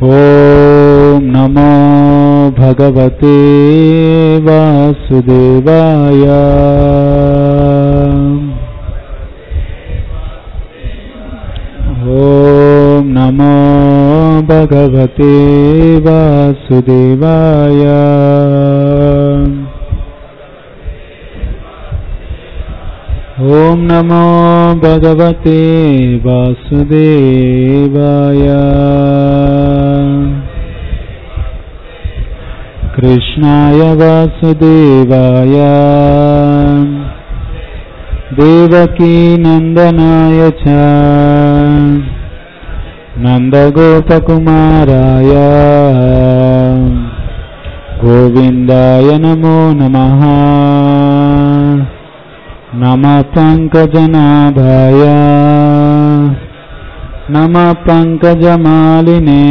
ॐ नमो भगवते वासुदेवाय ॐ नमो भगवते वासुदेवाय ॐ नमो भगवते वासुदेवाय कृष्णाय वासुदेवाय देवकीनन्दनाय च नन्दगोपकुमाराय गोविन्दाय नमो नमः नमः पङ्कजनाभाय नमः पङ्कजमालिने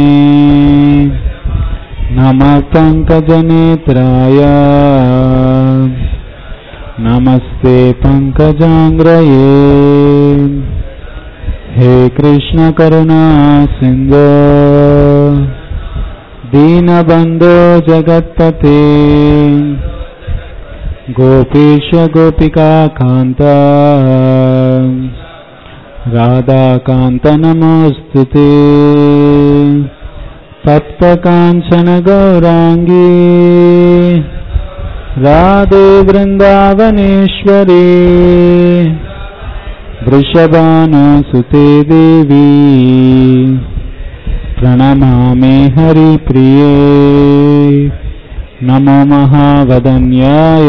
नमः पङ्कजनेत्राय नमस्ते पङ्कजाङ्ग्रये हे कृष्णकरुणा सिन्धो दीनबन्धो जगत्पते गोपीश गोपिकान्त राधाकान्त नमोऽस्तु ते तप्तकाञ्चन गौराङ्गी राधे वृन्दावनेश्वरी वृषभानुसुते देवी प्रणमामि हरिप्रिये नमो महावदन्याय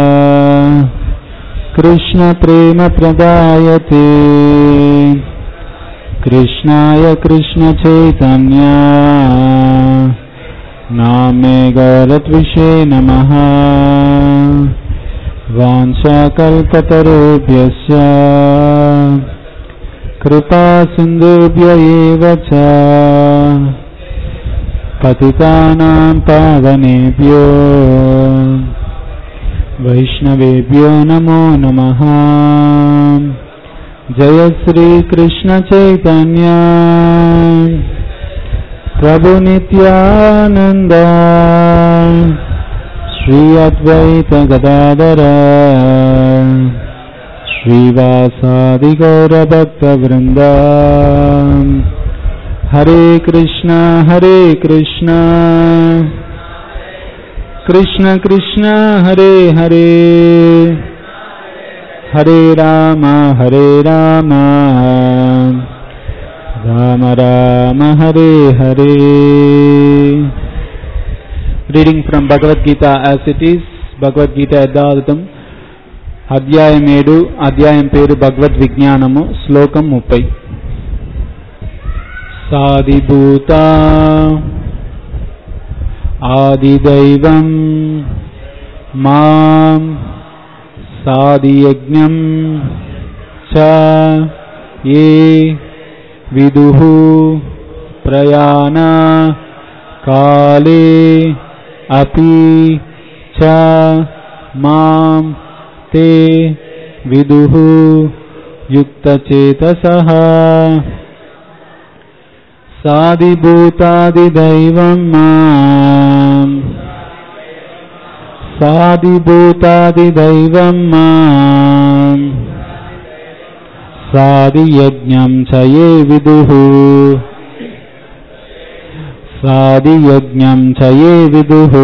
कृष्णप्रेमप्रदायते कृष्णाय कृष्णचैतन्या नामे गौरत्विषे नमः वाञ्छाकल्पतरुभ्यश्च कृपासिन्धुभ्य एव च पतितानां पावनेभ्यो वैष्णवेभ्यो नमो नमः जय श्रीकृष्णचैतन्य प्रभुनित्यानन्द श्री अद्वैतगदाधर श्रीवासादिगौरभक्तवृन्द Hare Krishna Hare Krishna Krishna Krishna Hare Hare Hare Rama Hare Rama Rama Rama Hare Hare reading from Bhagavad Gita as it is Bhagavad Gita యథార్థం అధ్యాయం ఏడు అధ్యాయం పేరు భగవద్ విజ్ఞానము శ్లోకం ముప్పై సాదిభూత ఆదిదైవం మాం సాదియజ్ఞం చ ఏ విదుః ప్రయాణ కాలే అపి చ మాం తే విదుః యుక్తచేతసః సాదిభూతాదిదైవం మాం సాదిభూతాదిదైవం మాం సాదియజ్ఞం చ ఏ విదుః సాదియజ్ఞం చ ఏ విదుః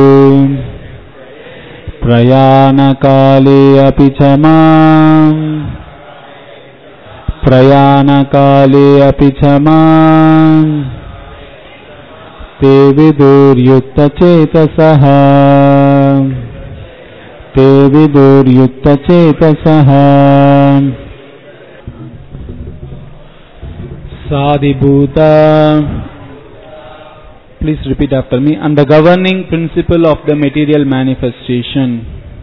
ప్రయాణకాలే అపి చ మాం ప్రయాణకాలే అపి చ మాం ते विदुर्युक्तचेतसः ते विदुर्युक्तचेतसः साधिभूता please repeat after me and the governing principle of the material manifestation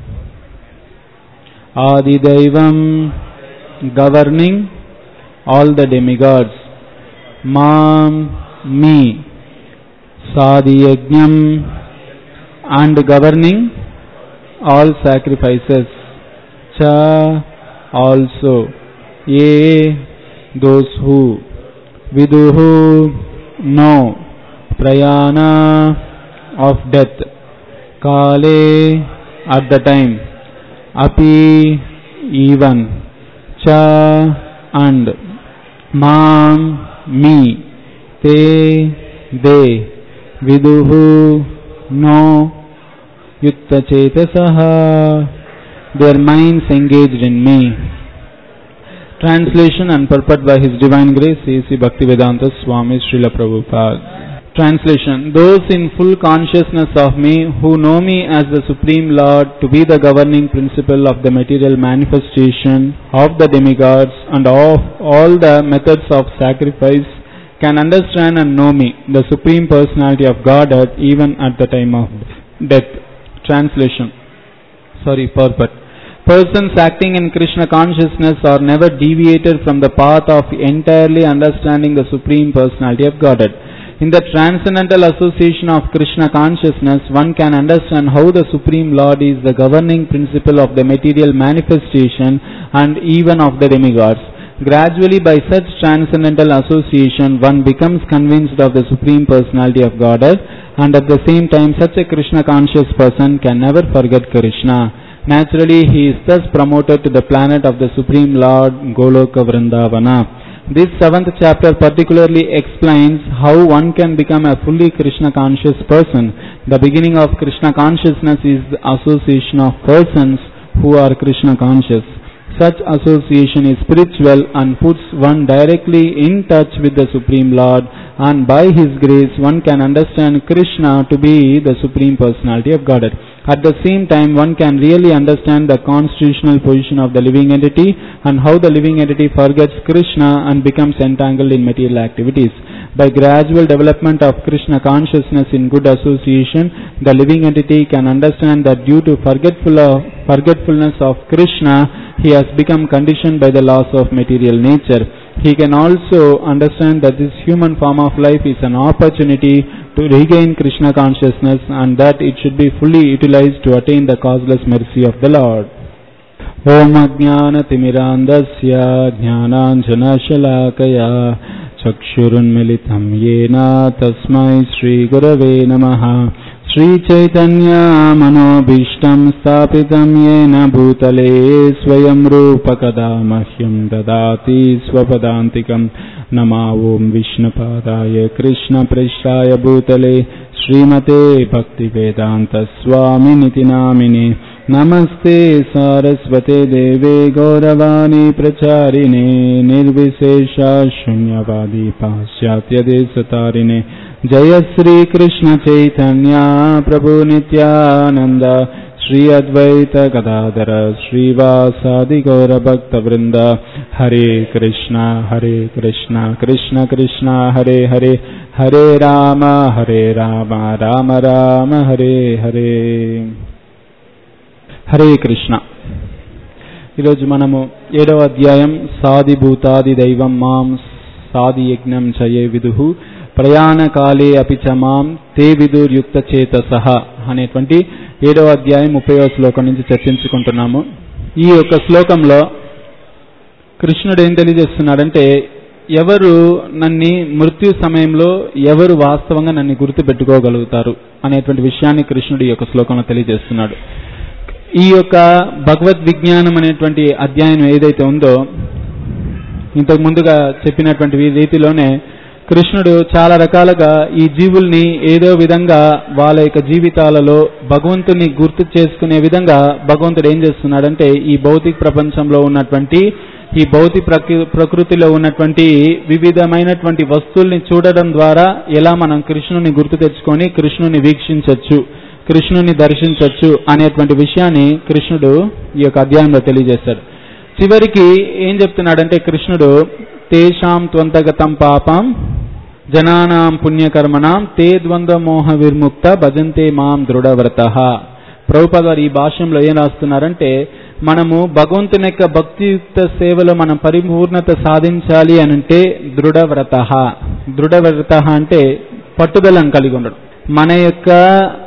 adidaivam governing all the demigods mam me sadiyajnam and governing all sacrifices cha also ye those who viduhu know prayana of death kale at the time api even cha and mam me te they viduhu no yutta chetasaha their minds engaged in me Translation and purport by His Divine Grace, A.C. Bhaktivedanta Swami Srila Prabhupada. Translation Those in full consciousness of me, who know me as the Supreme Lord to be the governing principle of the material manifestation of the demigods and of all the methods of sacrifice, can understand and know me, the Supreme Personality of Godhead, even at the time of death. Translation Sorry, purport. Persons acting in Krishna consciousness are never deviated from the path of entirely understanding the Supreme Personality of Godhead. In the transcendental association of Krishna consciousness, one can understand how the Supreme Lord is the governing principle of the material manifestation and even of the demigods. Gradually, by such transcendental association, one becomes convinced of the Supreme Personality of Godhead, and at the same time, such a Krishna conscious person can never forget Krishna. Naturally, he is thus promoted to the planet of the Supreme Lord, Goloka Vrindavana. This seventh chapter particularly explains how one can become a fully Krishna conscious person. The beginning of Krishna consciousness is the association of persons who are Krishna conscious. Such association is spiritual and puts one directly in touch with the Supreme Lord, and by His grace one can understand Krishna to be the Supreme Personality of Godhead. At the same time, one can really understand the constitutional position of the living entity and how the living entity forgets Krishna and becomes entangled in material activities. By gradual development of Krishna consciousness in good association, the living entity can understand that due to forgetful of, forgetfulness of Krishna, he has become conditioned by the laws of material nature. He can also understand that this human form of life is an opportunity to regain Krishna consciousness and that it should be fully utilized to attain the causeless mercy of the Lord. ॐ अज्ञानतिमिरान्धस्य ज्ञानाञ्जनशलाकया चक्षुरुन्मिलितं येन तस्मै श्रीगुरवे नमः श्रीचैतन्यामनोभीष्टं स्थापितं येन भूतले स्वयं रूपकदा मह्यं ददाति स्वपदान्तिकं नमा ॐ विष्णुपादाय कृष्णपृष्ठाय भूतले श्रीमते भक्तिवेदान्तस्वामिनिति नामिने नमस्ते सारस्वते देवे गौरवाणी प्रचारिणे निर्विशेषा शून्यवादी पाश्चात्यदेशतारिणे जय श्रीकृष्ण चैतन्या प्रभु नित्यानन्द श्री अद्वैत गदाधर श्रीवासादि गौरभक्तवृन्द हरे कृष्णा हरे कृष्णा कृष्ण कृष्ण हरे हरे हरे राम हरे राम राम राम हरे हरे హరే కృష్ణ ఈరోజు మనము ఏడవ అధ్యాయం సాదిభూతాది దైవం మాం సాది యజ్ఞం చయే విదుహు ప్రయాణకాలే అపి చ మాం తే విదుర్యుక్త చేత సహ అనేటువంటి ఏడవ అధ్యాయం ముప్పైవ శ్లోకం నుంచి చర్చించుకుంటున్నాము ఈ యొక్క శ్లోకంలో కృష్ణుడు ఏం తెలియజేస్తున్నాడంటే ఎవరు నన్ను మృత్యు సమయంలో ఎవరు వాస్తవంగా నన్ను గుర్తుపెట్టుకోగలుగుతారు అనేటువంటి విషయాన్ని కృష్ణుడు ఈ యొక్క శ్లోకంలో తెలియజేస్తున్నాడు ఈ యొక్క భగవద్ విజ్ఞానం అనేటువంటి అధ్యాయం ఏదైతే ఉందో ఇంతకు ముందుగా చెప్పినటువంటి రీతిలోనే కృష్ణుడు చాలా రకాలుగా ఈ జీవుల్ని ఏదో విధంగా వాళ్ళ యొక్క జీవితాలలో భగవంతుని గుర్తు చేసుకునే విధంగా భగవంతుడు ఏం చేస్తున్నాడంటే ఈ భౌతిక ప్రపంచంలో ఉన్నటువంటి ఈ భౌతిక ప్రకృ- ప్రకృతిలో ఉన్నటువంటి వివిధమైనటువంటి వస్తువుల్ని చూడడం ద్వారా ఎలా మనం కృష్ణుని గుర్తు తెచ్చుకొని కృష్ణుని వీక్షించవచ్చు కృష్ణుని దర్శించవచ్చు అనేటువంటి విషయాన్ని కృష్ణుడు ఈ యొక్క అధ్యాయంలో తెలియజేస్తాడు చివరికి ఏం చెప్తున్నాడంటే కృష్ణుడు తేషాం త్వంతగతం పాపం జనానాం పుణ్యకర్మణాం తే ద్వంద్వ మోహ విర్ముక్త భజంతే మాం దృఢవ్రత ప్రభుపద వారు ఈ భాష్యంలో ఏం రాస్తున్నారంటే మనము భగవంతుని యొక్క భక్తియుక్త సేవలో మనం పరిపూర్ణత సాధించాలి అని అంటే దృఢవ్రత దృఢవ్రత అంటే పట్టుదలను కలిగి ఉండడం మన యొక్క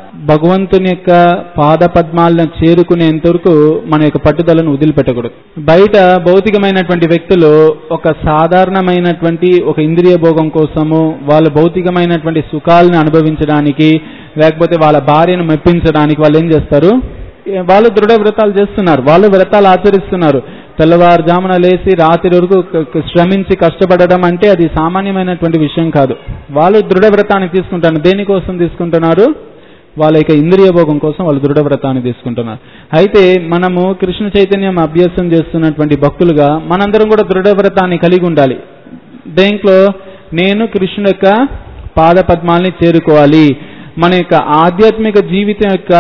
భగవంతుని యొక్క పాద పద్మాలను చేరుకునేంత వరకు మన యొక్క పట్టుదలను వదిలిపెట్టకూడదు బయట భౌతికమైనటువంటి వ్యక్తులు ఒక సాధారణమైనటువంటి ఒక ఇంద్రియ భోగం కోసము వాళ్ళ భౌతికమైనటువంటి సుఖాలను అనుభవించడానికి లేకపోతే వాళ్ళ భార్యను మెప్పించడానికి వాళ్ళు ఏం చేస్తారు ఏ- వాళ్ళు దృఢ వ్రతాలు చేస్తున్నారు వాళ్ళు వ్రతాలు ఆచరిస్తున్నారు తెల్లవారుజామున లేచి రాత్రి వరకు క- క- శ్రమించి కష్టపడడం అంటే అది సామాన్యమైనటువంటి విషయం కాదు వాళ్ళు దృఢ వ్రతాన్ని తీసుకుంటారు దేనికోసం తీసుకుంటున్నారు వాళ్ళ యొక్క ఇంద్రియ భోగం కోసం వాళ్ళు దృఢ వ్రతాన్ని తీసుకుంటున్నారు అయితే మనము కృష్ణ చైతన్యం అభ్యాసం చేస్తున్నటువంటి భక్తులుగా మనందరం కూడా దృఢ వ్రతాన్ని కలిగి ఉండాలి దేంట్లో నేను కృష్ణుడి యొక్క పాద పద్మాల్ని చేరుకోవాలి మన యొక్క ఆధ్యాత్మిక జీవితం యొక్క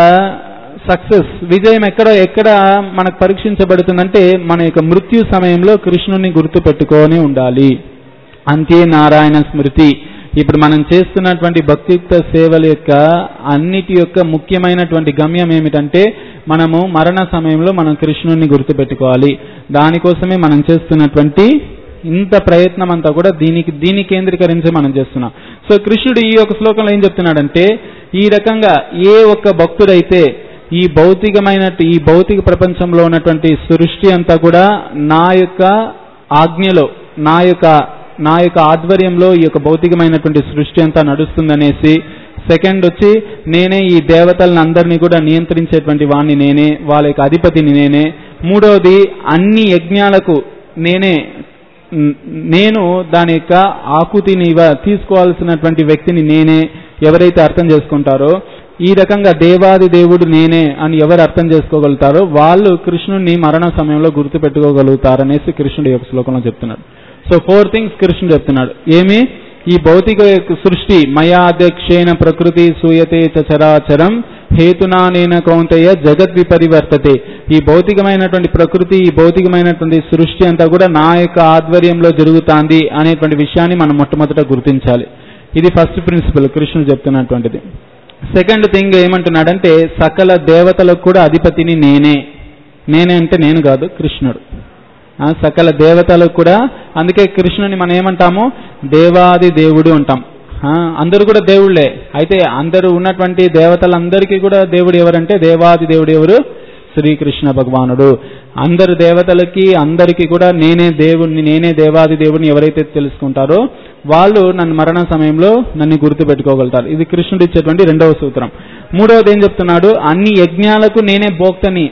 సక్సెస్ విజయం ఎక్కడ ఎక్కడ మనకు పరీక్షించబడుతుందంటే మన యొక్క మృత్యు సమయంలో కృష్ణుని గుర్తు పెట్టుకొని ఉండాలి అంతే నారాయణ స్మృతి ఇప్పుడు మనం చేస్తున్నటువంటి భక్తియుక్త సేవల యొక్క అన్నిటి యొక్క ముఖ్యమైనటువంటి గమ్యం ఏమిటంటే మనము మరణ సమయంలో మనం కృష్ణుని గుర్తుపెట్టుకోవాలి దానికోసమే మనం చేస్తున్నటువంటి ఇంత ప్రయత్నం అంతా కూడా దీనికి దీన్ని కేంద్రీకరించి మనం చేస్తున్నాం సో కృష్ణుడు ఈ యొక్క శ్లోకంలో ఏం చెప్తున్నాడంటే ఈ రకంగా ఏ ఒక్క భక్తుడైతే ఈ భౌతికమైన ఈ భౌతిక ప్రపంచంలో ఉన్నటువంటి సృష్టి అంతా కూడా నా యొక్క ఆజ్ఞలో నా యొక్క నా యొక్క ఆధ్వర్యంలో ఈ యొక్క భౌతికమైనటువంటి సృష్టి అంతా నడుస్తుందనేసి సెకండ్ వచ్చి నేనే ఈ దేవతలను అందరినీ కూడా నియంత్రించేటువంటి వాణ్ణి నేనే వాళ్ళ యొక్క అధిపతిని నేనే మూడవది అన్ని యజ్ఞాలకు నేనే న్- నేను దాని యొక్క ఆకుతిని ఇవ- తీసుకోవాల్సినటువంటి వ్యక్తిని నేనే ఎవరైతే అర్థం చేసుకుంటారో ఈ రకంగా దేవాది దేవుడు నేనే అని ఎవరు అర్థం చేసుకోగలుగుతారో వాళ్ళు కృష్ణుడిని మరణ సమయంలో గుర్తుపెట్టుకోగలుగుతారనేసి కృష్ణుడు ఈ యొక్క శ్లోకంలో చెప్తున్నాడు సో ఫోర్ థింగ్స్ కృష్ణుడు చెప్తున్నాడు ఏమి ఈ భౌతిక యొక్క సృష్టి మయాధ్యక్షేణ ప్రకృతి సూయతే చ చరాచరం హేతునానేన కౌంతయ్య జగద్ విపరివర్తతే ఈ భౌతికమైనటువంటి ప్రకృతి ఈ భౌతికమైనటువంటి సృష్టి అంతా కూడా నా యొక్క ఆధ్వర్యంలో జరుగుతాంది అనేటువంటి విషయాన్ని మనం మొట్టమొదట గుర్తించాలి ఇది ఫస్ట్ ప్రిన్సిపల్ కృష్ణుడు చెప్తున్నటువంటిది సెకండ్ థింగ్ ఏమంటున్నాడంటే సకల దేవతలకు కూడా అధిపతిని నేనే నేనే అంటే నేను కాదు కృష్ణుడు ఆ, సకల దేవతలకు కూడా అందుకే కృష్ణుని మనం ఏమంటాము దేవాది దేవుడు అంటాం ఆ, అందరూ కూడా దేవుళ్ళే అయితే అందరూ ఉన్నటువంటి దేవతలందరికీ కూడా దేవుడు ఎవరంటే దేవాది దేవుడు ఎవరు శ్రీకృష్ణ భగవానుడు అందరు దేవతలకి అందరికీ కూడా నేనే దేవుణ్ణి నేనే దేవాది దేవుడిని ఎవరైతే తెలుసుకుంటారో వాళ్ళు నన్ను మరణ సమయంలో నన్ను గుర్తు పెట్టుకోగలుగుతారు ఇది కృష్ణుడు ఇచ్చేటువంటి రెండవ సూత్రం మూడవది ఏం చెప్తున్నాడు అన్ని యజ్ఞాలకు నేనే భోక్తని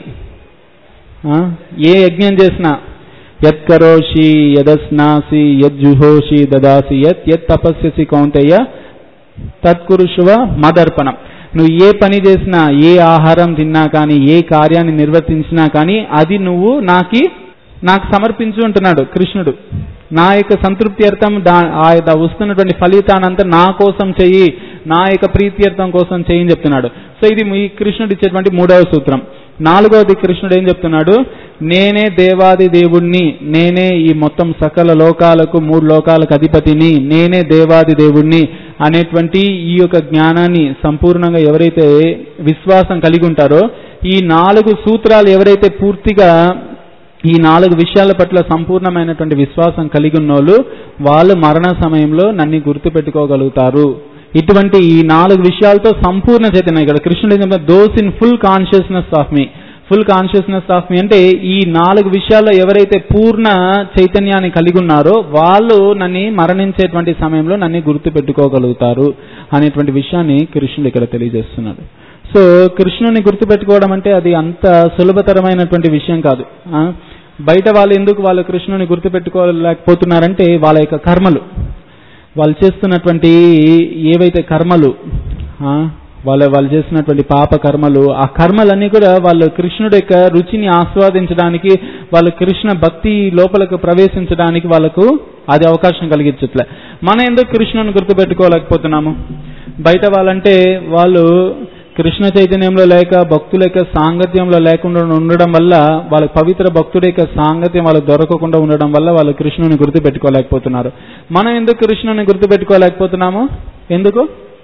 ఆ, ఏ యజ్ఞం చేసినా యత్ కరోషి యదస్నాసి యజ్జుహోషి దదాసి యత్ యత్ తపస్యసి కౌంతయ్య తత్కురుషువ మదర్పణం నువ్వు ఏ పని చేసినా ఏ ఆహారం తిన్నా కానీ ఏ కార్యాన్ని నిర్వర్తించినా కానీ అది నువ్వు నాకి నాకు సమర్పించు అంటున్నాడు కృష్ణుడు నా యొక్క సంతృప్తి అర్థం దా ఆ యొక్క వస్తున్నటువంటి ఫలితానంతా నా కోసం చెయ్యి నా యొక్క ప్రీత్యర్థం కోసం చెయ్యని చెప్తున్నాడు సో ఇది ఈ కృష్ణుడు ఇచ్చేటువంటి మూడవ సూత్రం నాలుగవది కృష్ణుడు ఏం చెప్తున్నాడు నేనే దేవాది దేవుణ్ణి నేనే ఈ మొత్తం సకల లోకాలకు మూడు లోకాలకు అధిపతిని నేనే దేవాది దేవుణ్ణి అనేటువంటి ఈ యొక్క జ్ఞానాన్ని సంపూర్ణంగా ఎవరైతే విశ్వాసం కలిగి ఉంటారో ఈ నాలుగు సూత్రాలు ఎవరైతే పూర్తిగా ఈ నాలుగు విషయాల పట్ల సంపూర్ణమైనటువంటి విశ్వాసం కలిగి ఉన్నోళ్ళు వాళ్ళు మరణ సమయంలో నన్ను గుర్తుపెట్టుకోగలుగుతారు ఇటువంటి ఈ నాలుగు విషయాలతో సంపూర్ణ చైతన్యం ఇక్కడ కృష్ణుడు those in full consciousness of me full consciousness of me అంటే ఈ నాలుగు విషయాల్లో ఎవరైతే పూర్ణ చైతన్యాన్ని కలిగి ఉన్నారో వాళ్ళు నన్ను మరణించేటువంటి సమయంలో నన్ను గుర్తు పెట్టుకోగలుగుతారు అనేటువంటి విషయాన్ని కృష్ణుడు ఇక్కడ తెలియజేస్తున్నాడు సో కృష్ణుని గుర్తుపెట్టుకోవడం అంటే అది అంత సులభతరమైనటువంటి విషయం కాదు ఆ? బయట వాళ్ళు ఎందుకు వాళ్ళు కృష్ణుని గుర్తుపెట్టుకోలేకపోతున్నారంటే వాళ్ళ యొక్క కర్మలు వాళ్ళు చేస్తున్నటువంటి ఏవైతే కర్మలు ఆ? వాళ్ళ వాళ్ళు చేసినటువంటి పాప కర్మలు ఆ కర్మలన్నీ కూడా వాళ్ళు కృష్ణుడి యొక్క రుచిని ఆస్వాదించడానికి వాళ్ళు కృష్ణ భక్తి లోపలకు ప్రవేశించడానికి వాళ్ళకు అది అవకాశం కలిగించట్లే మనం ఎందుకు కృష్ణుని గుర్తుపెట్టుకోలేకపోతున్నాము బయట వాళ్ళంటే వాళ్ళు కృష్ణ చైతన్యంలో లేక భక్తుల యొక్క సాంగత్యంలో లేకుండా ఉండడం వల్ల వాళ్ళ పవిత్ర భక్తుడి యొక్క సాంగత్యం వాళ్ళకి దొరకకుండా ఉండడం వల్ల వాళ్ళు కృష్ణుని గుర్తు పెట్టుకోలేకపోతున్నారు మనం ఎందుకు కృష్ణుని గుర్తు పెట్టుకోలేకపోతున్నాము ఎందుకు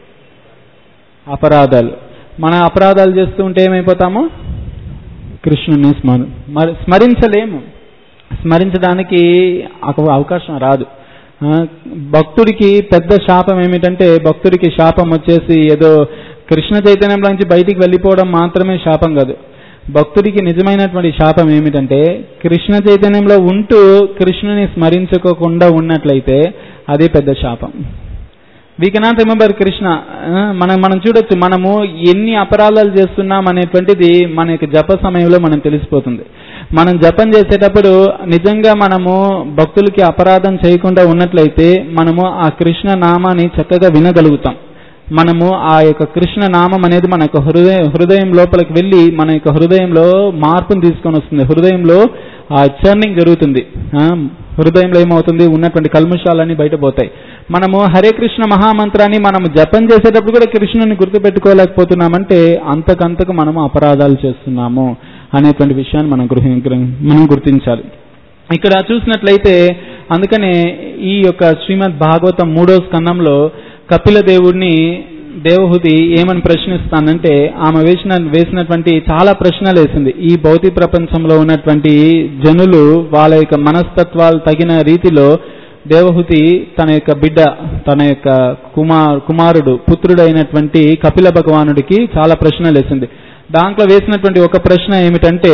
అపరాధాలు మన అపరాధాలు చేస్తూ ఉంటే ఏమైపోతాము కృష్ణుని స్మర మరి- స్మరించలేము స్మరించడానికి ఒక అవకాశం రాదు ఆ, భక్తుడికి పెద్ద శాపం ఏమిటంటే భక్తుడికి శాపం వచ్చేసి ఏదో కృష్ణ చైతన్యంలోంచి బయటికి వెళ్ళిపోవడం మాత్రమే శాపం కాదు భక్తుడికి నిజమైనటువంటి శాపం ఏమిటంటే కృష్ణ చైతన్యంలో ఉంటూ కృష్ణుని స్మరించుకోకుండా ఉన్నట్లయితే అదే పెద్ద శాపం వీ కెనాట్ రిమెంబర్ కృష్ణ ఆ, మనం మనం చూడొచ్చు మనము ఎన్ని అపరాధాలు చేస్తున్నాం అనేటువంటిది మన యొక్క జప సమయంలో మనం తెలిసిపోతుంది మనం జపం చేసేటప్పుడు నిజంగా మనము భక్తులకి అపరాధం చేయకుండా ఉన్నట్లయితే మనము ఆ కృష్ణ నామాన్ని చక్కగా వినగలుగుతాం మనము ఆ యొక్క కృష్ణ నామం అనేది మన యొక్క హృదయ హృదయం లోపలికి వెళ్ళి మన యొక్క హృదయంలో మార్పును తీసుకొని వస్తుంది హృదయంలో ఆ చర్నింగ్ జరుగుతుంది ఆ, హృదయంలో ఏమవుతుంది ఉన్నటువంటి కల్ముషాలన్నీ బయటపోతాయి మనము హరే కృష్ణ మహామంత్రాన్ని మనము జపం చేసేటప్పుడు కూడా కృష్ణుని గుర్తుపెట్టుకోలేకపోతున్నామంటే అంతకంతకు మనము అపరాధాలు చేస్తున్నాము అనేటువంటి విషయాన్ని మనం గృహ మనం గుర్తించాలి ఇక్కడ చూసినట్లయితే అందుకనే ఈ యొక్క శ్రీమద్ భాగవతం మూడో స్కందంలో కపిల దేవుడిని దేవహుతి ఏమని ప్రశ్నిస్తానంటే ఆమె వేసిన వేసినటువంటి చాలా ప్రశ్నలు వేసింది ఈ భౌతిక ప్రపంచంలో ఉన్నటువంటి జనులు వాళ్ళ యొక్క మనస్తత్వాలు తగిన రీతిలో దేవహుతి తన యొక్క బిడ్డ తన యొక్క కుమార్ కుమారుడు పుత్రుడైనటువంటి కపిల భగవానుడికి చాలా ప్రశ్నలు వేసింది దాంట్లో వేసినటువంటి ఒక ప్రశ్న ఏమిటంటే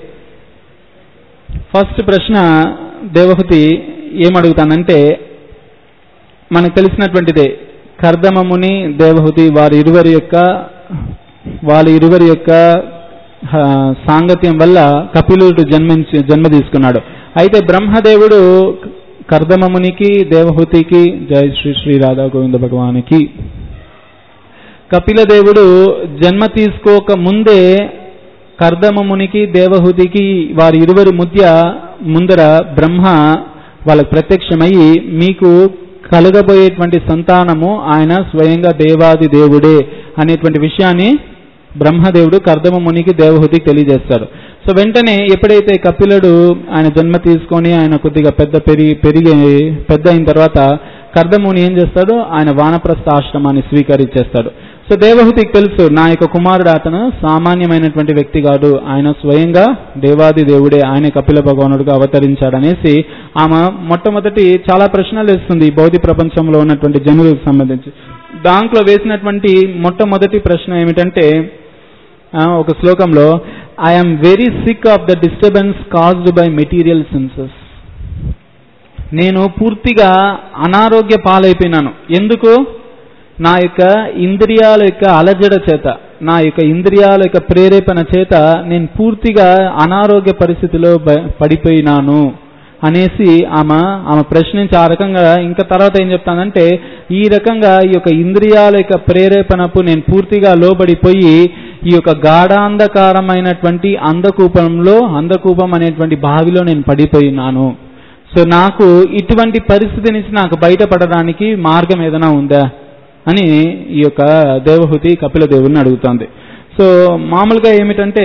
ఫస్ట్ ప్రశ్న దేవహుతి ఏమడుగుతానంటే మనకు తెలిసినటువంటిదే కర్దమముని దేవహుతి వారి ఇరువురి యొక్క వాళ్ళ ఇరువురి యొక్క ఆ, సాంగత్యం వల్ల కపిలుడు జన్మించి జన్మ తీసుకున్నాడు అయితే బ్రహ్మదేవుడు కర్దమమునికి దేవహుతికి జై శ్రీ శ్రీ రాధా గోవింద భగవానికి కపిలదేవుడు జన్మ తీసుకోక ముందే కర్దమమునికి దేవహుతికి వారి ఇరువురి మధ్య ముందర బ్రహ్మ వాళ్ళకు ప్రత్యక్షమయ్యి మీకు కలగబోయేటువంటి సంతానము ఆయన స్వయంగా దేవాది దేవుడే అనేటువంటి విషయాన్ని బ్రహ్మదేవుడు కర్దమమునికి దేవహుతికి తెలియజేస్తాడు సో వెంటనే ఎప్పుడైతే కపిలుడు ఆయన జన్మ తీసుకొని ఆయన కొద్దిగా పెద్ద పెరిగి పెరిగి పెద్ద అయిన తర్వాత కర్దముని ఏం చేస్తాడు ఆయన వానప్రస్థ ఆశ్రమాన్ని స్వీకరించేస్తాడు సో దేవహుతికి తెలుసు నా యొక్క కుమారుడు అతను సామాన్యమైనటువంటి వ్యక్తి కాదు ఆయన స్వయంగా దేవాది దేవుడే ఆయన కపిల భగవానుడుగా అవతరించాడనేసి ఆమె మొట్టమొదటి చాలా ప్రశ్నలు వేస్తుంది ఈ భౌతిక ప్రపంచంలో ఉన్నటువంటి జనులకు సంబంధించి దాంట్లో వేసినటువంటి మొట్టమొదటి ప్రశ్న ఏమిటంటే ఆ, ఒక శ్లోకంలో I'm very sick of the disturbance caused by material senses నేను పూర్తిగా అనారోగ్య పాలైపోయినాను ఎందుకు నా యొక్క ఇంద్రియాల యొక్క అలజడ చేత నా యొక్క ఇంద్రియాల యొక్క ప్రేరేపణ చేత నేను పూర్తిగా అనారోగ్య పరిస్థితిలో బ- పడిపోయినాను అనేసి ఆమె ఆమె ప్రశ్నించి ఆ రకంగా ఇంకా తర్వాత ఏం చెప్తానంటే ఈ రకంగా ఈ యొక్క ఇంద్రియాల యొక్క ప్రేరేపణకు నేను పూర్తిగా లోబడిపోయి ఈ యొక్క గాఢాంధకారమైనటువంటి అంధకూపంలో అంధకూపం అనేటువంటి బావిలో నేను పడిపోయినాను సో నాకు ఇటువంటి పరిస్థితి నుంచి నాకు బయటపడడానికి మార్గం ఏదైనా ఉందా అని ఈ యొక్క దేవహుతి కపిల దేవుడిని అడుగుతోంది సో మామూలుగా ఏమిటంటే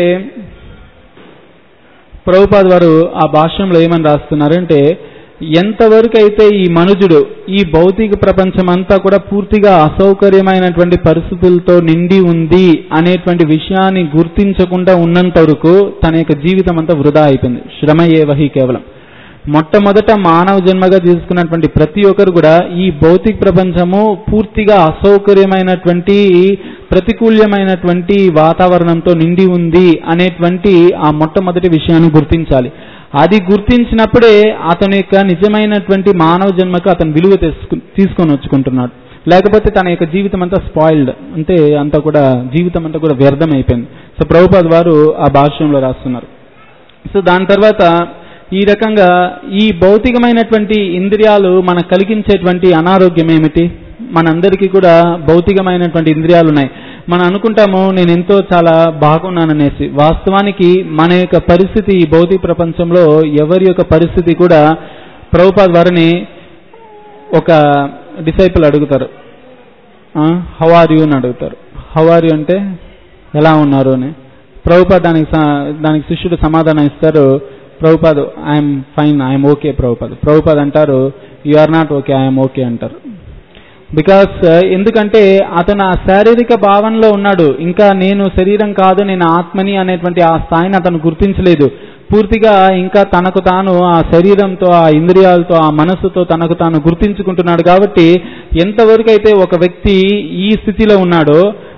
ప్రభుపాద్ వారు ఆ భాష్యంలో ఏమని రాస్తున్నారంటే ఎంతవరకు అయితే ఈ మనుజుడు ఈ భౌతిక ప్రపంచం అంతా కూడా పూర్తిగా అసౌకర్యమైనటువంటి పరిస్థితులతో నిండి ఉంది అనేటువంటి విషయాన్ని గుర్తించకుండా ఉన్నంత వరకు తన యొక్క జీవితం అంతా వృధా అయిపోయింది శ్రమ ఏవహి కేవలం మొట్టమొదట మానవ జన్మగా తీసుకున్నటువంటి ప్రతి ఒక్కరు కూడా ఈ భౌతిక ప్రపంచము పూర్తిగా అసౌకర్యమైనటువంటి ప్రతికూల్యమైనటువంటి వాతావరణంతో నిండి ఉంది అనేటువంటి ఆ మొట్టమొదటి విషయాన్ని గుర్తించాలి అది గుర్తించినప్పుడే అతని యొక్క నిజమైనటువంటి మానవ జన్మకు అతను విలువ తీసుకు తీసుకొని వచ్చుకుంటున్నాడు లేకపోతే తన యొక్క జీవితం అంతా స్పాయిల్డ్ అంటే అంతా కూడా జీవితం అంతా కూడా వ్యర్థం అయిపోయింది సో ప్రభుపాద్ వారు ఆ భాష్యంలో రాస్తున్నారు సో దాని తర్వాత ఈ రకంగా ఈ భౌతికమైనటువంటి ఇంద్రియాలు మనకు కలిగించేటువంటి అనారోగ్యం ఏమిటి మనందరికీ కూడా భౌతికమైనటువంటి ఇంద్రియాలు ఉన్నాయి మనం అనుకుంటాము నేను ఎంతో చాలా బాగున్నాననేసి వాస్తవానికి మన యొక్క పరిస్థితి ఈ భౌతిక ప్రపంచంలో ఎవరి యొక్క పరిస్థితి కూడా ప్రభుపాద్ వారిని ఒక డిసైపుల్ అడుగుతారు హౌ ఆర్ యూ అని అడుగుతారు హౌ ఆర్ యూ అంటే ఎలా ఉన్నారు అని ప్రభుపాద్ దానికి స- దానికి శిష్యుడు సమాధానం ఇస్తారు Prabhupad I'm fine I'm okay Prabhupad Prabhupad అంటారు you are not okay I'm okay అంటారు బికాస్ ఎందుకంటే అతను ఆ శారీరక భావనలో ఉన్నాడు ఇంకా నేను శరీరం కాదు నేను ఆత్మని అనేటువంటి ఆ స్థాయిని అతను గుర్తించలేదు పూర్తిగా ఇంకా తనకు తాను ఆ శరీరంతో ఆ ఇంద్రియాలతో ఆ మనస్సుతో తనకు తాను గుర్తించుకుంటున్నాడు కాబట్టి ఎంతవరకు అయితే ఒక వ్యక్తి ఈ స్థితిలో ఉన్నాడో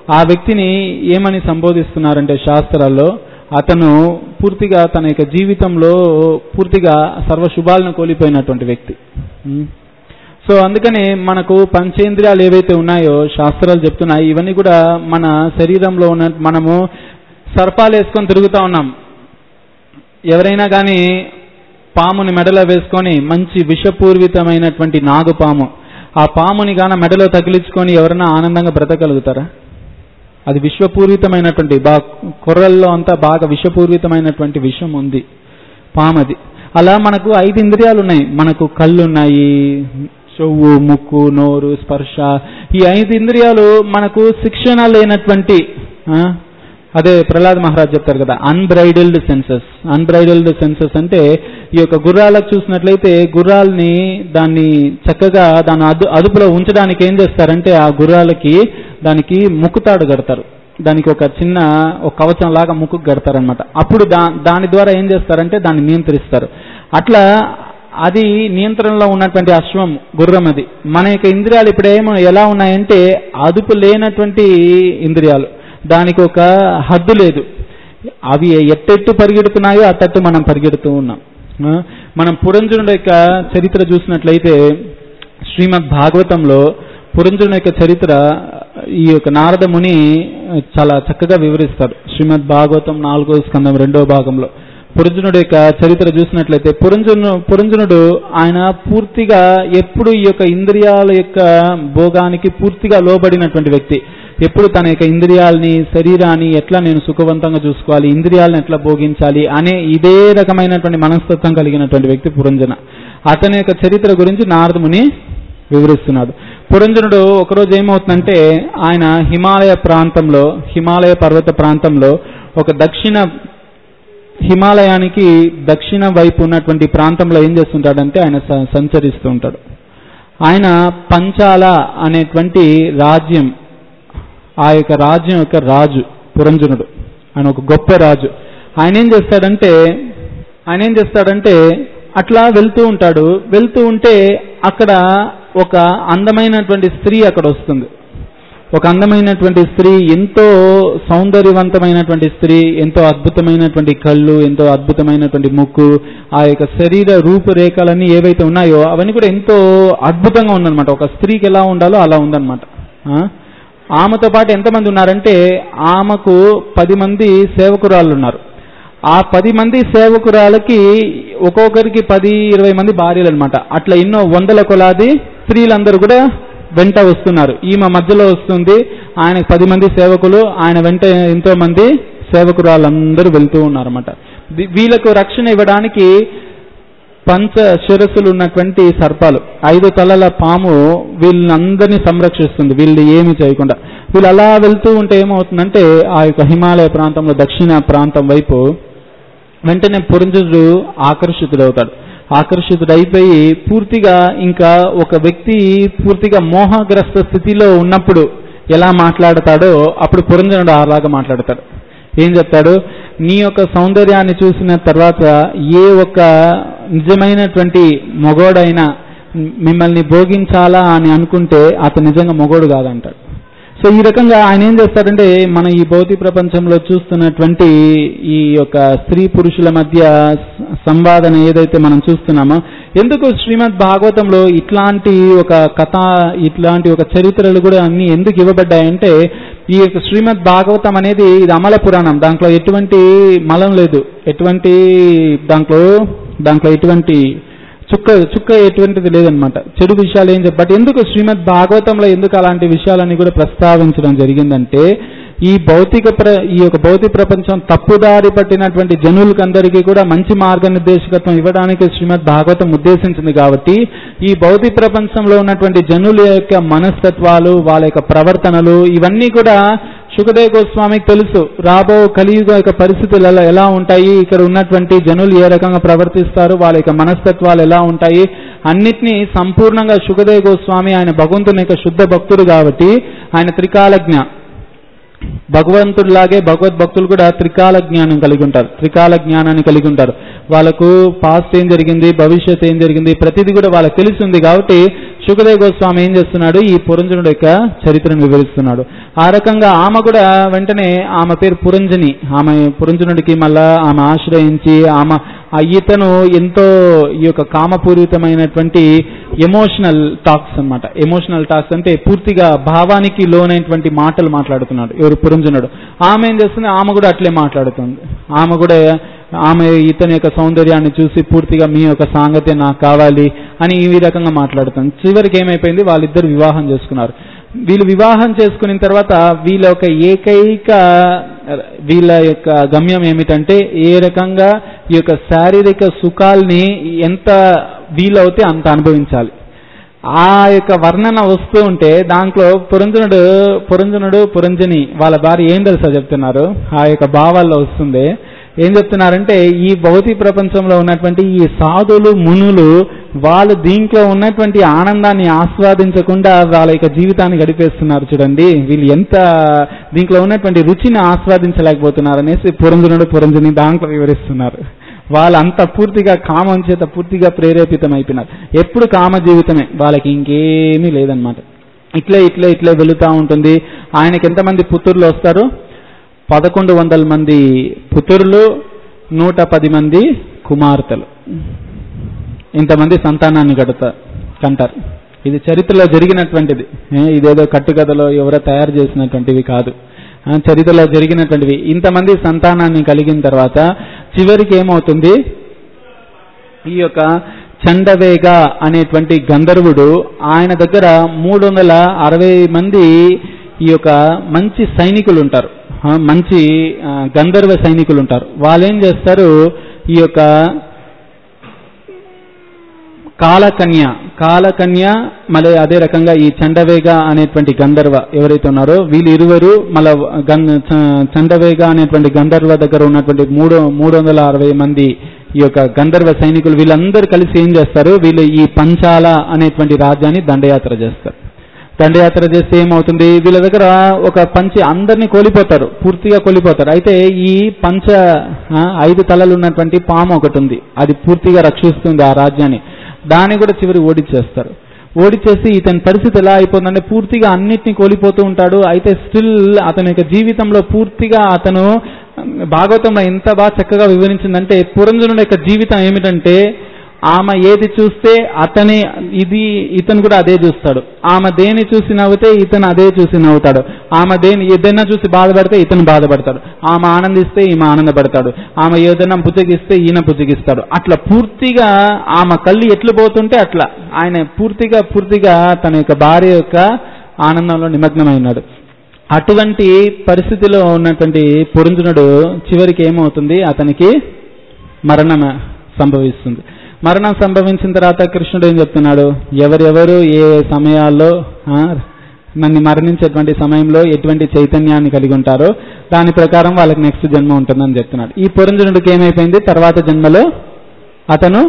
ఆ వ్యక్తిని ఏమని సంబోధిస్తున్నారంటే శాస్త్రాల్లో అతను పూర్తిగా తన యొక్క జీవితంలో పూర్తిగా సర్వశుభాలను కోల్పోయినటువంటి వ్యక్తి ఉం. సో అందుకని మనకు పంచేంద్రియాలు ఏవైతే ఉన్నాయో శాస్త్రాలు చెప్తున్నాయి ఇవన్నీ కూడా మన శరీరంలో ఉన్న మనము సర్పాలు వేసుకొని తిరుగుతూ ఉన్నాం ఎవరైనా కానీ పాముని మెడలో వేసుకొని మంచి విషపూర్వితమైనటువంటి నాగుపాము ఆ పాముని గాన మెడలో తగిలించుకొని ఎవరైనా ఆనందంగా బ్రతకగలుగుతారా అది విశ్వపూరితమైనటువంటి బా కొర్రల్లో అంతా బాగా విషపూరితమైనటువంటి విషం ఉంది పామది అలా మనకు ఐదు ఇంద్రియాలు ఉన్నాయి మనకు కళ్ళు ఉన్నాయి చెవు ముక్కు నోరు స్పర్శ ఈ ఐదు ఇంద్రియాలు మనకు శిక్షణ లేనటువంటి ఆ, అదే ప్రహ్లాద్ మహారాజ్ చెప్తారు కదా అన్బ్రైడల్డ్ సెన్సెస్ అన్బ్రైడల్డ్ సెన్సెస్ అంటే ఈ యొక్క గుర్రాలకు చూసినట్లయితే గుర్రాలని దాన్ని చక్కగా దాని అదు అదుపులో ఉంచడానికి ఏం చేస్తారంటే ఆ గుర్రాలకి దానికి ముక్కుతాడు కడతారు దానికి ఒక చిన్న ఒక కవచం లాగా ముక్కు కడతారనమాట అప్పుడు దా దాని ద్వారా ఏం చేస్తారంటే దాన్ని నియంత్రిస్తారు అట్లా అది నియంత్రణలో ఉన్నటువంటి అశ్వం గుర్రం అది మన యొక్క ఇంద్రియాలు ఇప్పుడు ఏమో ఎలా ఉన్నాయంటే అదుపు లేనటువంటి ఇంద్రియాలు దానికి ఒక హద్దు లేదు అవి ఎట్టెట్టు పరిగెడుతున్నాయో అట్టట్టు మనం పరిగెడుతూ ఉన్నాం ఆ, మనం పురంజనుడి యొక్క చరిత్ర చూసినట్లయితే శ్రీమద్ భాగవతంలో పురంజనుడి యొక్క చరిత్ర ఈ యొక్క నారద ముని చాలా చక్కగా వివరిస్తారు శ్రీమద్ భాగవతం నాలుగో స్కందం రెండో భాగంలో పురంజనుడి యొక్క చరిత్ర చూసినట్లయితే పురంజను పురంజనుడు ఆయన పూర్తిగా ఎప్పుడు ఈ యొక్క ఇంద్రియాల యొక్క భోగానికి పూర్తిగా లోబడినటువంటి వ్యక్తి ఎప్పుడు తన యొక్క ఇంద్రియాలని శరీరాన్ని ఎట్లా నేను సుఖవంతంగా చూసుకోవాలి ఇంద్రియాలను ఎట్లా భోగించాలి అనే ఇదే రకమైనటువంటి మనస్తత్వం కలిగినటువంటి వ్యక్తి పురంజన అతని యొక్క చరిత్ర గురించి నారదముని వివరిస్తున్నాడు పురంజనుడు ఒకరోజు ఏమవుతుందంటే ఆయన హిమాలయ ప్రాంతంలో హిమాలయ పర్వత ప్రాంతంలో ఒక దక్షిణ హిమాలయానికి దక్షిణ వైపు ఉన్నటువంటి ప్రాంతంలో ఏం చేస్తుంటాడంటే ఆయన స- సంచరిస్తూ ఉంటాడు ఆయన పంచాల అనేటువంటి రాజ్యం ఆ యొక్క రాజ్యం యొక్క రాజు పురంజనుడు ఆయన ఒక గొప్ప రాజు ఆయన ఏం చేస్తాడంటే ఆయన ఏం చేస్తాడంటే అట్లా వెళ్తూ ఉంటాడు వెళ్తూ ఉంటే అక్కడ ఒక అందమైనటువంటి స్త్రీ అక్కడ వస్తుంది ఒక అందమైనటువంటి స్త్రీ ఎంతో సౌందర్యవంతమైనటువంటి స్త్రీ ఎంతో అద్భుతమైనటువంటి కళ్ళు ఎంతో అద్భుతమైనటువంటి ముక్కు ఆ యొక్క శరీర రూపురేఖలన్నీ ఏవైతే ఉన్నాయో అవన్నీ కూడా ఎంతో అద్భుతంగా ఉందన్నమాట ఒక స్త్రీకి ఎలా ఉండాలో అలా ఉందన్నమాట ఆ? ఆమెతో పాటు ఎంతమంది ఉన్నారంటే ఆమెకు పది మంది సేవకురాళ్ళు ఉన్నారు ఆ పది మంది సేవకురాలకి ఒక్కొక్కరికి పది ఇరవై మంది భార్యలు అనమాట అట్లా ఎన్నో వందల కొలాది స్త్రీలందరూ కూడా వెంట వస్తున్నారు ఈమె మధ్యలో వస్తుంది ఆయనకు పది మంది సేవకులు ఆయన వెంట ఎంతో మంది సేవకురాలందరూ వెళ్తూ ఉన్నారన్నమాట ది- వీళ్ళకు రక్షణ ఇవ్వడానికి పంచ శిరస్సులు ఉన్నటువంటి సర్పాలు ఐదు తలల పాము వీళ్ళందరినీ సంరక్షిస్తుంది వీళ్ళు ఏమి చేయకుండా వీళ్ళు అలా వెళ్తూ ఉంటే ఏమవుతుందంటే ఆ యొక్క హిమాలయ ప్రాంతంలో దక్షిణ ప్రాంతం వైపు వెంటనే పురంజుడు ఆకర్షితుడవుతాడు ఆకర్షితుడైపోయి పూర్తిగా ఇంకా ఒక వ్యక్తి పూర్తిగా మోహగ్రస్త స్థితిలో ఉన్నప్పుడు ఎలా మాట్లాడతాడో అప్పుడు పురంజనుడు అలాగా మాట్లాడతాడు ఏం చెప్తాడు నీ యొక్క సౌందర్యాన్ని చూసిన తర్వాత ఏ ఒక్క నిజమైనటువంటి మొగోడైనా మిమ్మల్ని భోగించాలా అని అనుకుంటే అతను నిజంగా మొగోడు కాదంటాడు సో ఈ రకంగా ఆయన ఏం చేస్తాడంటే మన ఈ భౌతిక ప్రపంచంలో చూస్తున్నటువంటి ఈ యొక్క స్త్రీ పురుషుల మధ్య స- సంవాదన ఏదైతే మనం చూస్తున్నామో ఎందుకు శ్రీమద్ భాగవతంలో ఇట్లాంటి ఒక కథ ఇట్లాంటి ఒక చరిత్రలు కూడా అన్ని ఎందుకు ఇవ్వబడ్డాయంటే ఈ యొక్క శ్రీమద్ భాగవతం అనేది ఇది అమల పురాణం దాంట్లో ఎటువంటి మలం లేదు ఎటువంటి దాంట్లో దాంట్లో ఎటువంటి చుక్క చుక్క ఎటువంటిది లేదనమాట చెడు విషయాలు ఏం చెప్ప బట్ ఎందుకు శ్రీమద్ భాగవతంలో ఎందుకు అలాంటి విషయాలన్నీ కూడా ప్రస్తావించడం జరిగిందంటే ఈ భౌతిక ప్ర ఈ యొక్క భౌతిక ప్రపంచం తప్పుదారి పట్టినటువంటి జనులకందరికీ కూడా మంచి మార్గనిర్దేశకత్వం ఇవ్వడానికి శ్రీమద్ భాగవతం ఉద్దేశించింది కాబట్టి ఈ భౌతిక ప్రపంచంలో ఉన్నటువంటి జనుల యొక్క మనస్తత్వాలు వాళ్ళ యొక్క ప్రవర్తనలు ఇవన్నీ కూడా సుఖదేవ్ గోస్వామికి తెలుసు రాబో కలియుగ యొక్క పరిస్థితులు ఎలా ఎలా ఉంటాయి ఇక్కడ ఉన్నటువంటి జనులు ఏ రకంగా ప్రవర్తిస్తారు వాళ్ళ యొక్క మనస్తత్వాలు ఎలా ఉంటాయి అన్నిటినీ సంపూర్ణంగా సుఖదేవ్ గోస్వామి ఆయన భగవంతుని యొక్క శుద్ధ భక్తుడు కాబట్టి ఆయన త్రికాలజ్ఞ భగవంతుడిలాగే భగవద్భక్తులు కూడా త్రికాల జ్ఞానం కలిగి ఉంటారు త్రికాల జ్ఞానాన్ని కలిగి ఉంటారు వాళ్ళకు పాస్ట్ ఏం జరిగింది భవిష్యత్ ఏం జరిగింది ప్రతిదీ కూడా వాళ్ళకి తెలిసి ఉంది కాబట్టి శుకదేవ్ గోస్వామి ఏం చేస్తున్నాడు ఈ పురంజనుడు యొక్క చరిత్రను వివరిస్తున్నాడు ఆ రకంగా ఆమె కూడా వెంటనే ఆమె పేరు పురంజని ఆమె పురంజనుడికి మళ్ళా ఆమె ఆశ్రయించి ఆమె ఆ ఇతను ఎంతో ఈ యొక్క కామపూరితమైనటువంటి ఎమోషనల్ టాక్స్ అన్నమాట ఎమోషనల్ టాక్స్ అంటే పూర్తిగా భావానికి లోనైనటువంటి మాటలు మాట్లాడుతున్నాడు ఎవరు పురంజనుడు ఆమె ఏం చేస్తుంది ఆమె కూడా అట్లే మాట్లాడుతుంది ఆమె కూడా ఆమె ఇతని యొక్క సౌందర్యాన్ని చూసి పూర్తిగా మీ యొక్క సాంగత్యం నాకు కావాలి అని ఈ రకంగా మాట్లాడుతుంది చివరికి ఏమైపోయింది వాళ్ళిద్దరు వివాహం చేసుకున్నారు వీళ్ళు వివాహం చేసుకున్న తర్వాత వీళ్ళ యొక్క ఏకైక వీళ్ళ యొక్క గమ్యం ఏమిటంటే ఏ రకంగా ఈ యొక్క శారీరక సుఖాల్ని ఎంత వీలవుతే అంత అనుభవించాలి ఆ యొక్క వర్ణన వస్తూ ఉంటే దాంట్లో పురంజనుడు పురంజనుడు పురంజని వాళ్ళ భార్య ఏం తెలుసా చెప్తున్నారు ఆ యొక్క భావాల్లో వస్తుంది ఏం చెప్తున్నారంటే ఈ భౌతిక ప్రపంచంలో ఉన్నటువంటి ఈ సాధులు మునులు వాళ్ళు దీంట్లో ఉన్నటువంటి ఆనందాన్ని ఆస్వాదించకుండా వాళ్ళ యొక్క జీవితాన్ని గడిపేస్తున్నారు చూడండి వీళ్ళు ఎంత దీంట్లో ఉన్నటువంటి రుచిని ఆస్వాదించలేకపోతున్నారు అనేసి పురంజనుడు పురంజని దాంట్లో వివరిస్తున్నారు వాళ్ళు అంత పూర్తిగా కామం చేత పూర్తిగా ప్రేరేపితం అయిపోయినారు ఎప్పుడు కామ జీవితమే వాళ్ళకి ఇంకేమీ లేదనమాట ఇట్లే ఇట్లే ఇట్లే వెళుతూ ఉంటుంది ఆయనకి ఎంతమంది పుత్రులు వస్తారు పదకొండు వందల మంది పుత్రులు నూట పది మంది కుమార్తెలు ఇంతమంది సంతానాన్ని కడతారు కంటారు ఇది చరిత్రలో జరిగినటువంటిది ఏ, ఇదేదో కట్టుకథలో ఎవరో తయారు చేసినటువంటివి కాదు ఆ, చరిత్రలో జరిగినటువంటివి ఇంతమంది సంతానాన్ని కలిగిన తర్వాత చివరికి ఏమవుతుంది ఈ యొక్క చండవేగ అనేటువంటి గంధర్వుడు ఆయన దగ్గర మూడు వందల అరవై మంది ఈ యొక్క మంచి సైనికులు ఉంటారు ఆ, మంచి ఆ, గంధర్వ సైనికులు ఉంటారు వాళ్ళు ఏం చేస్తారు ఈ యొక్క కాలకన్య కాలకన్య మళ్ళీ అదే రకంగా ఈ చండవేగ అనేటువంటి గంధర్వ ఎవరైతే ఉన్నారో వీళ్ళు ఇరువురు మళ్ళీ గన్ చ- చండవేగ అనేటువంటి గంధర్వ దగ్గర ఉన్నటువంటి మూడు మూడు వందల అరవై మంది ఈ యొక్క గంధర్వ సైనికులు వీళ్ళందరూ కలిసి ఏం చేస్తారు వీళ్ళు ఈ పంచాల అనేటువంటి రాజ్యాన్ని దండయాత్ర చేస్తారు దండయాత్ర చేస్తే ఏమవుతుంది వీళ్ళ దగ్గర ఒక పంచి అందరినీ కోల్పోతారు పూర్తిగా కోల్పోతారు అయితే ఈ పంచ ఆ, ఐదు తలలు ఉన్నటువంటి పాము ఒకటి ఉంది అది పూర్తిగా రక్షిస్తుంది ఆ రాజ్యాన్ని దాన్ని కూడా చివరి ఓడిచ్చేస్తారు ఓడిచేసి ఇతని పరిస్థితి ఎలా అయిపోతుందంటే పూర్తిగా అన్నిటిని కోల్పోతూ ఉంటాడు అయితే స్టిల్ అతని యొక్క జీవితంలో పూర్తిగా అతను భాగవతంలో ఎంత బాగా చక్కగా వివరించిందంటే పురంజనుడి యొక్క జీవితం ఏమిటంటే ఆమె ఏది చూస్తే అతని ఇది ఇతను కూడా అదే చూస్తాడు ఆమె దేని చూసి నవ్వుతే ఇతను అదే చూసి నవ్వుతాడు ఆమె దేని ఏదైనా చూసి బాధపడితే ఇతను బాధపడతాడు ఆమె ఆనందిస్తే ఈమె ఆనందపడతాడు ఆమె ఏదైనా పుచ్చగిస్తే ఈయన పుచ్చగిస్తాడు అట్లా పూర్తిగా ఆమె కళ్ళు ఎట్లు పోతుంటే అట్లా ఆయన పూర్తిగా పూర్తిగా తన యొక్క భార్య యొక్క ఆనందంలో నిమగ్నమై ఉన్నాడు అటువంటి పరిస్థితిలో ఉన్నటువంటి పురంజనుడు చివరికి ఏమవుతుంది అతనికి మరణం సంభవిస్తుంది మరణం సంభవించిన తర్వాత కృష్ణుడు ఏం చెప్తున్నాడు ఎవరెవరు ఏ సమయాల్లో ఆ, నన్ను మరణించేటువంటి సమయంలో ఎటువంటి చైతన్యాన్ని కలిగి ఉంటారో దాని ప్రకారం వాళ్ళకి నెక్స్ట్ జన్మ ఉంటుందని చెప్తున్నాడు ఈ పురంజనుడికి ఏమైపోయింది తర్వాత జన్మలో అతను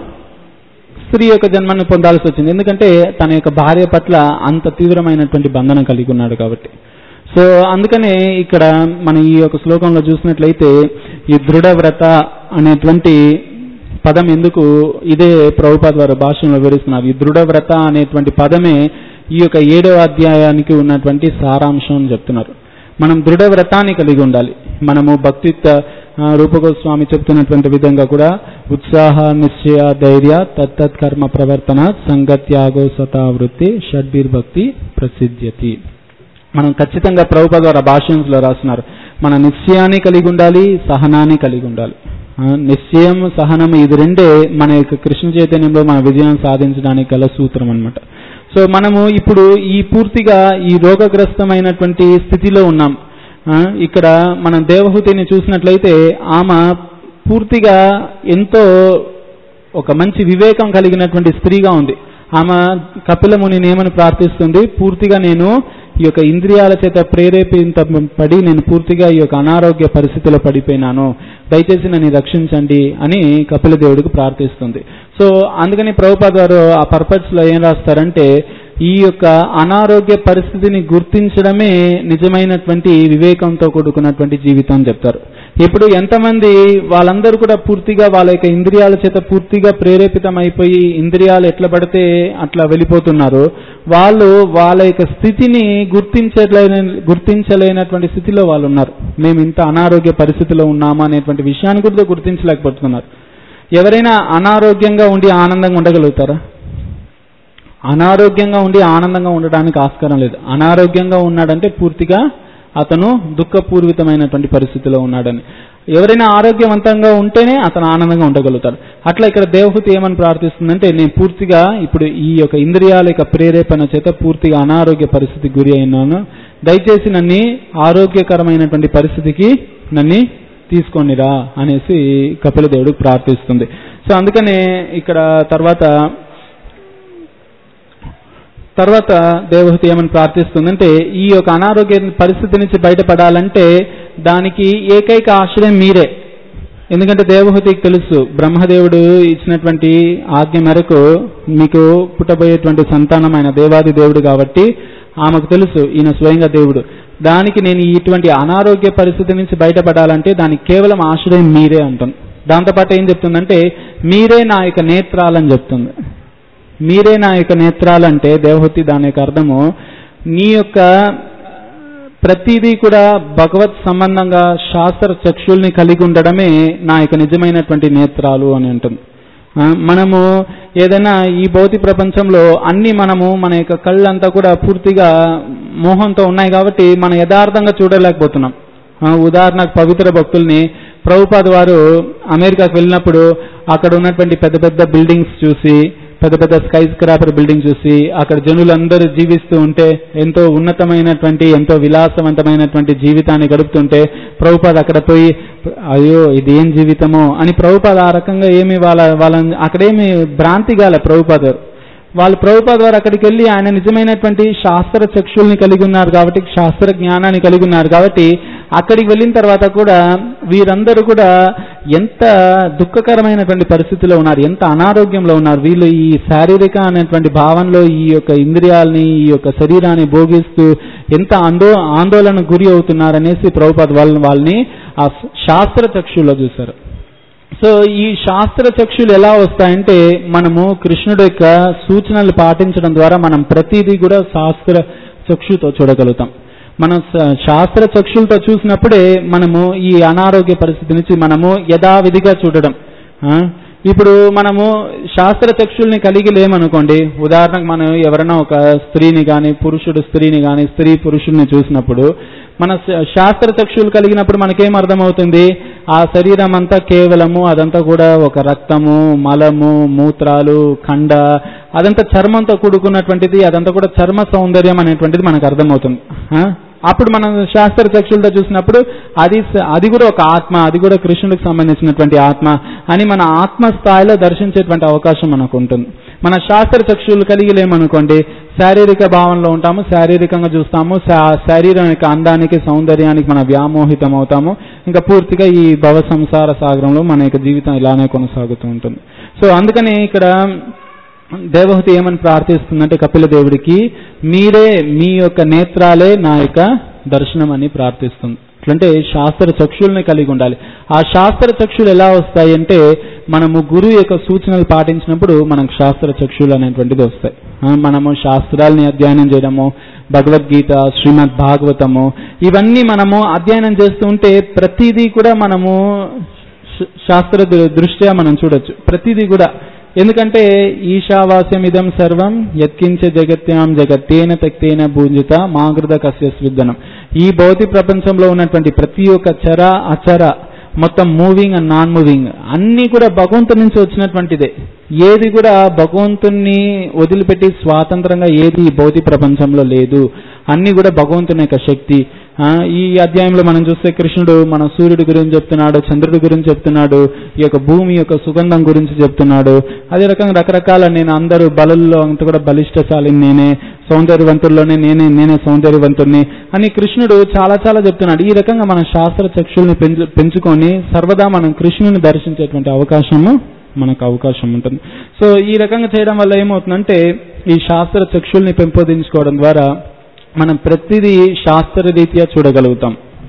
స్త్రీ యొక్క జన్మను పొందాల్సి వచ్చింది ఎందుకంటే తన యొక్క భార్య పట్ల అంత తీవ్రమైనటువంటి బంధనం కలిగి ఉన్నాడు కాబట్టి సో అందుకనే ఇక్కడ మనం ఈ యొక్క శ్లోకంలో చూసినట్లయితే ఈ దృఢవ్రత అనేటువంటి పదం ఎందుకు ఇదే ప్రభుపాద్ వారి భాషలో వివరిస్తున్నారు ఈ దృఢవ్రత అనేటువంటి పదమే ఈ యొక్క ఏడవ అధ్యాయానికి ఉన్నటువంటి సారాంశం అని చెప్తున్నారు మనం దృఢ వ్రతాన్ని కలిగి ఉండాలి మనము భక్తిత్వ ఆ, రూపగోస్వామి చెప్తున్నటువంటి విధంగా కూడా ఉత్సాహ నిశ్చయ ధైర్య తత్తత్ కర్మ ప్రవర్తన సంగత్యాగో సతావృత్తి షడ్బీర్భక్తి ప్రసిద్ధ్యతి మనం ఖచ్చితంగా ప్రభుపద ద్వారా భాష్యంలో రాస్తున్నారు మన నిశ్చయాన్ని కలిగి ఉండాలి సహనాన్ని కలిగి ఉండాలి ఆ, నిశ్చయం సహనం ఇది రెండే మన యొక్క కృష్ణ చైతన్యంలో మన విజయం సాధించడానికి గల సూత్రం అన్నమాట సో మనము ఇప్పుడు ఈ పూర్తిగా ఈ రోగగ్రస్తమైనటువంటి స్థితిలో ఉన్నాం ఆ, ఇక్కడ మనం దేవహూతిని చూసినట్లయితే ఆమె పూర్తిగా ఎంతో ఒక మంచి వివేకం కలిగినటువంటి స్త్రీగా ఉంది ఆమె కపిల మునిని ఏమని ప్రార్థిస్తుంది పూర్తిగా నేను ఈ యొక్క ఇంద్రియాల చేత ప్రేరేపింపబడి నేను పూర్తిగా ఈ యొక్క అనారోగ్య పరిస్థితిలో పడిపోయినాను దయచేసి నన్ను రక్షించండి అని కపిల దేవుడికి ప్రార్థిస్తుంది సో అందుకని ప్రభుపాద్ గారు ఆ పర్పస్ లో ఏం రాస్తారంటే ఈ యొక్క అనారోగ్య పరిస్థితిని గుర్తించడమే నిజమైనటువంటి వివేకంతో కూడుకున్నటువంటి జీవితం అని చెప్తారు ఇప్పుడు ఎంతమంది వాళ్ళందరూ కూడా పూర్తిగా వాళ్ళ యొక్క ఇంద్రియాల చేత పూర్తిగా ప్రేరేపితం అయిపోయి ఇంద్రియాలు ఎట్లా పడితే అట్లా వెళ్ళిపోతున్నారు వాళ్ళు వాళ్ళ యొక్క స్థితిని గుర్తించలేని గుర్తించలేనటువంటి స్థితిలో వాళ్ళు ఉన్నారు మేము ఇంత అనారోగ్య పరిస్థితిలో ఉన్నామా అనేటువంటి విషయాన్ని కూడా గుర్తించలేకపోతున్నారు ఎవరైనా అనారోగ్యంగా ఉండి ఆనందంగా ఉండగలుగుతారా అనారోగ్యంగా ఉండి ఆనందంగా ఉండడానికి ఆస్కారం లేదు అనారోగ్యంగా ఉన్నాడంటే పూర్తిగా అతను దుఃఖపూర్వితమైనటువంటి పరిస్థితిలో ఉన్నాడని ఎవరైనా ఆరోగ్యవంతంగా ఉంటేనే అతను ఆనందంగా ఉండగలుగుతాడు అట్లా ఇక్కడ దేవహూతి ఏమని ప్రార్థిస్తుందంటే నేను పూర్తిగా ఇప్పుడు ఈ యొక్క ఇంద్రియాల యొక్క ప్రేరేపణ చేత పూర్తిగా అనారోగ్య పరిస్థితికి గురి అయినాను దయచేసి నన్ను ఆరోగ్యకరమైనటువంటి పరిస్థితికి నన్ను తీసుకొనిరా అనేసి కపిల దేవుడు ప్రార్థిస్తుంది సో అందుకనే ఇక్కడ తర్వాత తర్వాత దేవహూతి ఏమని ప్రార్థిస్తుందంటే ఈ యొక్క అనారోగ్య పరిస్థితి నుంచి బయటపడాలంటే దానికి ఏకైక ఆశ్రయం మీరే ఎందుకంటే దేవహూతికి తెలుసు బ్రహ్మదేవుడు ఇచ్చినటువంటి ఆజ్ఞ మేరకు మీకు పుట్టబోయేటువంటి సంతానమైన దేవాది దేవుడు కాబట్టి ఆమెకు తెలుసు ఈయన స్వయంగా దేవుడు దానికి నేను ఇటువంటి అనారోగ్య పరిస్థితి నుంచి బయటపడాలంటే దానికి కేవలం ఆశ్రయం మీరే అంటుంది దాంతోపాటు ఏం చెప్తుందంటే మీరే నా యొక్క నేత్రాలని చెప్తుంది మీరే నా యొక్క నేత్రాలంటే దేవహూతి దాని యొక్క అర్థము నీ యొక్క ప్రతిదీ కూడా భగవత్ సంబంధంగా శాస్త్ర చక్షుల్ని కలిగి ఉండడమే నా యొక్క నిజమైనటువంటి నేత్రాలు అని ఉంటుంది ఆ, మనము ఏదైనా ఈ భౌతిక ప్రపంచంలో అన్ని మనము మన యొక్క కళ్ళంతా కూడా పూర్తిగా మోహంతో ఉన్నాయి కాబట్టి మనం యథార్థంగా చూడలేకపోతున్నాం ఆ, ఉదాహరణకు పవిత్ర భక్తుల్ని ప్రభుపాద్ వారు అమెరికాకు వెళ్ళినప్పుడు అక్కడ ఉన్నటువంటి పెద్ద పెద్ద బిల్డింగ్స్ చూసి పెద్ద పెద్ద స్కై స్క్రాపర్ బిల్డింగ్ చూసి అక్కడ జనులందరూ జీవిస్తూ ఉంటే ఎంతో ఉన్నతమైనటువంటి ఎంతో విలాసవంతమైనటువంటి జీవితాన్ని గడుపుతుంటే ప్రభుపాద్ అక్కడ పోయి అయ్యో ఇది ఏం జీవితమో అని ప్రభుపాద్ ఆ రకంగా ఏమి వాళ్ళ వాళ్ళ అక్కడేమి భ్రాంతి గాల ప్రభుపాద్ గారు వాళ్ళు ప్రభుపాద్ వారు అక్కడికి వెళ్ళి ఆయన నిజమైనటువంటి శాస్త్ర చక్షుల్ని కలిగి ఉన్నారు కాబట్టి శాస్త్ర జ్ఞానాన్ని కలిగి ఉన్నారు కాబట్టి అక్కడికి వెళ్ళిన తర్వాత కూడా వీరందరూ కూడా ఎంత దుఃఖకరమైనటువంటి పరిస్థితిలో ఉన్నారు ఎంత అనారోగ్యంలో ఉన్నారు వీళ్ళు ఈ శారీరక అనేటువంటి భావనలో ఈ యొక్క ఇంద్రియాలని ఈ యొక్క శరీరాన్ని భోగిస్తూ ఎంత ఆందో ఆందోళన గురి అవుతున్నారనేసి ప్రభుపాద్ వాళ్ళని వాళ్ళని ఆ శాస్త్ర చక్షుల్లో చూశారు సో ఈ శాస్త్ర చక్షులు ఎలా వస్తాయంటే మనము కృష్ణుడు యొక్క సూచనలు పాటించడం ద్వారా మనం ప్రతిదీ కూడా శాస్త్ర చక్షుతో చూడగలుగుతాం మనం స- శాస్త్ర చక్షులతో చూసినప్పుడే మనము ఈ అనారోగ్య పరిస్థితి నుంచి మనము యథావిధిగా చూడడం ఆ? ఇప్పుడు మనము శాస్త్ర చక్షుల్ని కలిగి లేమనుకోండి ఉదాహరణకు మనం ఎవరైనా ఒక స్త్రీని కానీ పురుషుడు స్త్రీని కానీ స్త్రీ పురుషుడిని చూసినప్పుడు మన శ- శాస్త్ర చక్షులు కలిగినప్పుడు మనకేం అర్థమవుతుంది ఆ శరీరం అంతా కేవలము అదంతా కూడా ఒక రక్తము మలము మూత్రాలు కండ అదంతా చర్మంతో కూడుకున్నటువంటిది అదంతా కూడా చర్మ సౌందర్యం అనేటువంటిది మనకు అర్థమవుతుంది ఆ? అప్పుడు మనం శాస్త్ర చక్షులతో చూసినప్పుడు అది స- అది కూడా ఒక ఆత్మ అది కూడా కృష్ణుడికి సంబంధించినటువంటి ఆత్మ అని మన ఆత్మ స్థాయిలో దర్శించేటువంటి అవకాశం మనకు ఉంటుంది మన శాస్త్ర చక్షులు కలిగి లేమనుకోండి శారీరక భావనలో ఉంటాము శారీరకంగా చూస్తాము శా- శరీరం యొక్క అందానికి సౌందర్యానికి మన వ్యామోహితం అవుతాము ఇంకా పూర్తిగా ఈ భవ సంసార సాగరంలో మన యొక్క జీవితం ఇలానే కొనసాగుతూ ఉంటుంది సో అందుకని ఇక్కడ దేవహూతి ఏమని ప్రార్థిస్తుందంటే కపిల దేవుడికి మీరే మీ యొక్క నేత్రాలే నా యొక్క దర్శనం అని ప్రార్థిస్తుంది అట్లంటే శాస్త్ర చక్షుల్ని కలిగి ఉండాలి ఆ శాస్త్ర చక్షులు ఎలా వస్తాయి అంటే మనము గురువు యొక్క సూచనలు పాటించినప్పుడు మనకు శాస్త్ర చక్షులు అనేటువంటిది వస్తాయి ఆ, మనము శాస్త్రాలని అధ్యయనం చేయడము భగవద్గీత శ్రీమద్ భాగవతము ఇవన్నీ మనము అధ్యయనం చేస్తూ ఉంటే ప్రతిదీ కూడా మనము శ- శాస్త్ర దృ- దృష్ట్యా మనం చూడొచ్చు ప్రతిదీ కూడా ఎందుకంటే ఈశావాస్యం ఇదం సర్వం యత్కించ జగత్యాం జగత్తేన తక్తేన భూంజిత మాగృత కస్య స్విద్దనం ఈ భౌతిక ప్రపంచంలో ఉన్నటువంటి ప్రతి ఒక్క చర అచర మొత్తం మూవింగ్ అండ్ నాన్ మూవింగ్ అన్నీ కూడా భగవంతుడి నుంచి వచ్చినటువంటిదే ఏది కూడా భగవంతుణ్ణి వదిలిపెట్టి స్వాతంత్రంగా ఏది ఈ భౌతిక ప్రపంచంలో లేదు అన్నీ కూడా భగవంతుని యొక్క శక్తి ఆ, ఈ అధ్యాయంలో మనం చూస్తే కృష్ణుడు మన సూర్యుడి గురించి చెప్తున్నాడు చంద్రుడి గురించి చెప్తున్నాడు ఈ యొక్క భూమి యొక్క సుగంధం గురించి చెప్తున్నాడు అదే రకంగా రకరకాల నేను అందరూ బలుల్లో అంత కూడా బలిష్టశాలిని నేనే సౌందర్యవంతుల్లోనే నేనే నేనే సౌందర్యవంతుణ్ణి అని కృష్ణుడు చాలా చాలా చెప్తున్నాడు ఈ రకంగా మన శాస్త్ర చక్షుల్ని పెంచు పెంచుకొని సర్వదా మనం కృష్ణుని దర్శించేటువంటి అవకాశము మనకు అవకాశం ఉంటుంది సో ఈ రకంగా చేయడం వల్ల ఏమవుతుందంటే ఈ శాస్త్ర చక్షుల్ని పెంపొందించుకోవడం ద్వారా మనం ప్రతిదీ శాస్త్ర రీత్యా చూడగలుగుతాం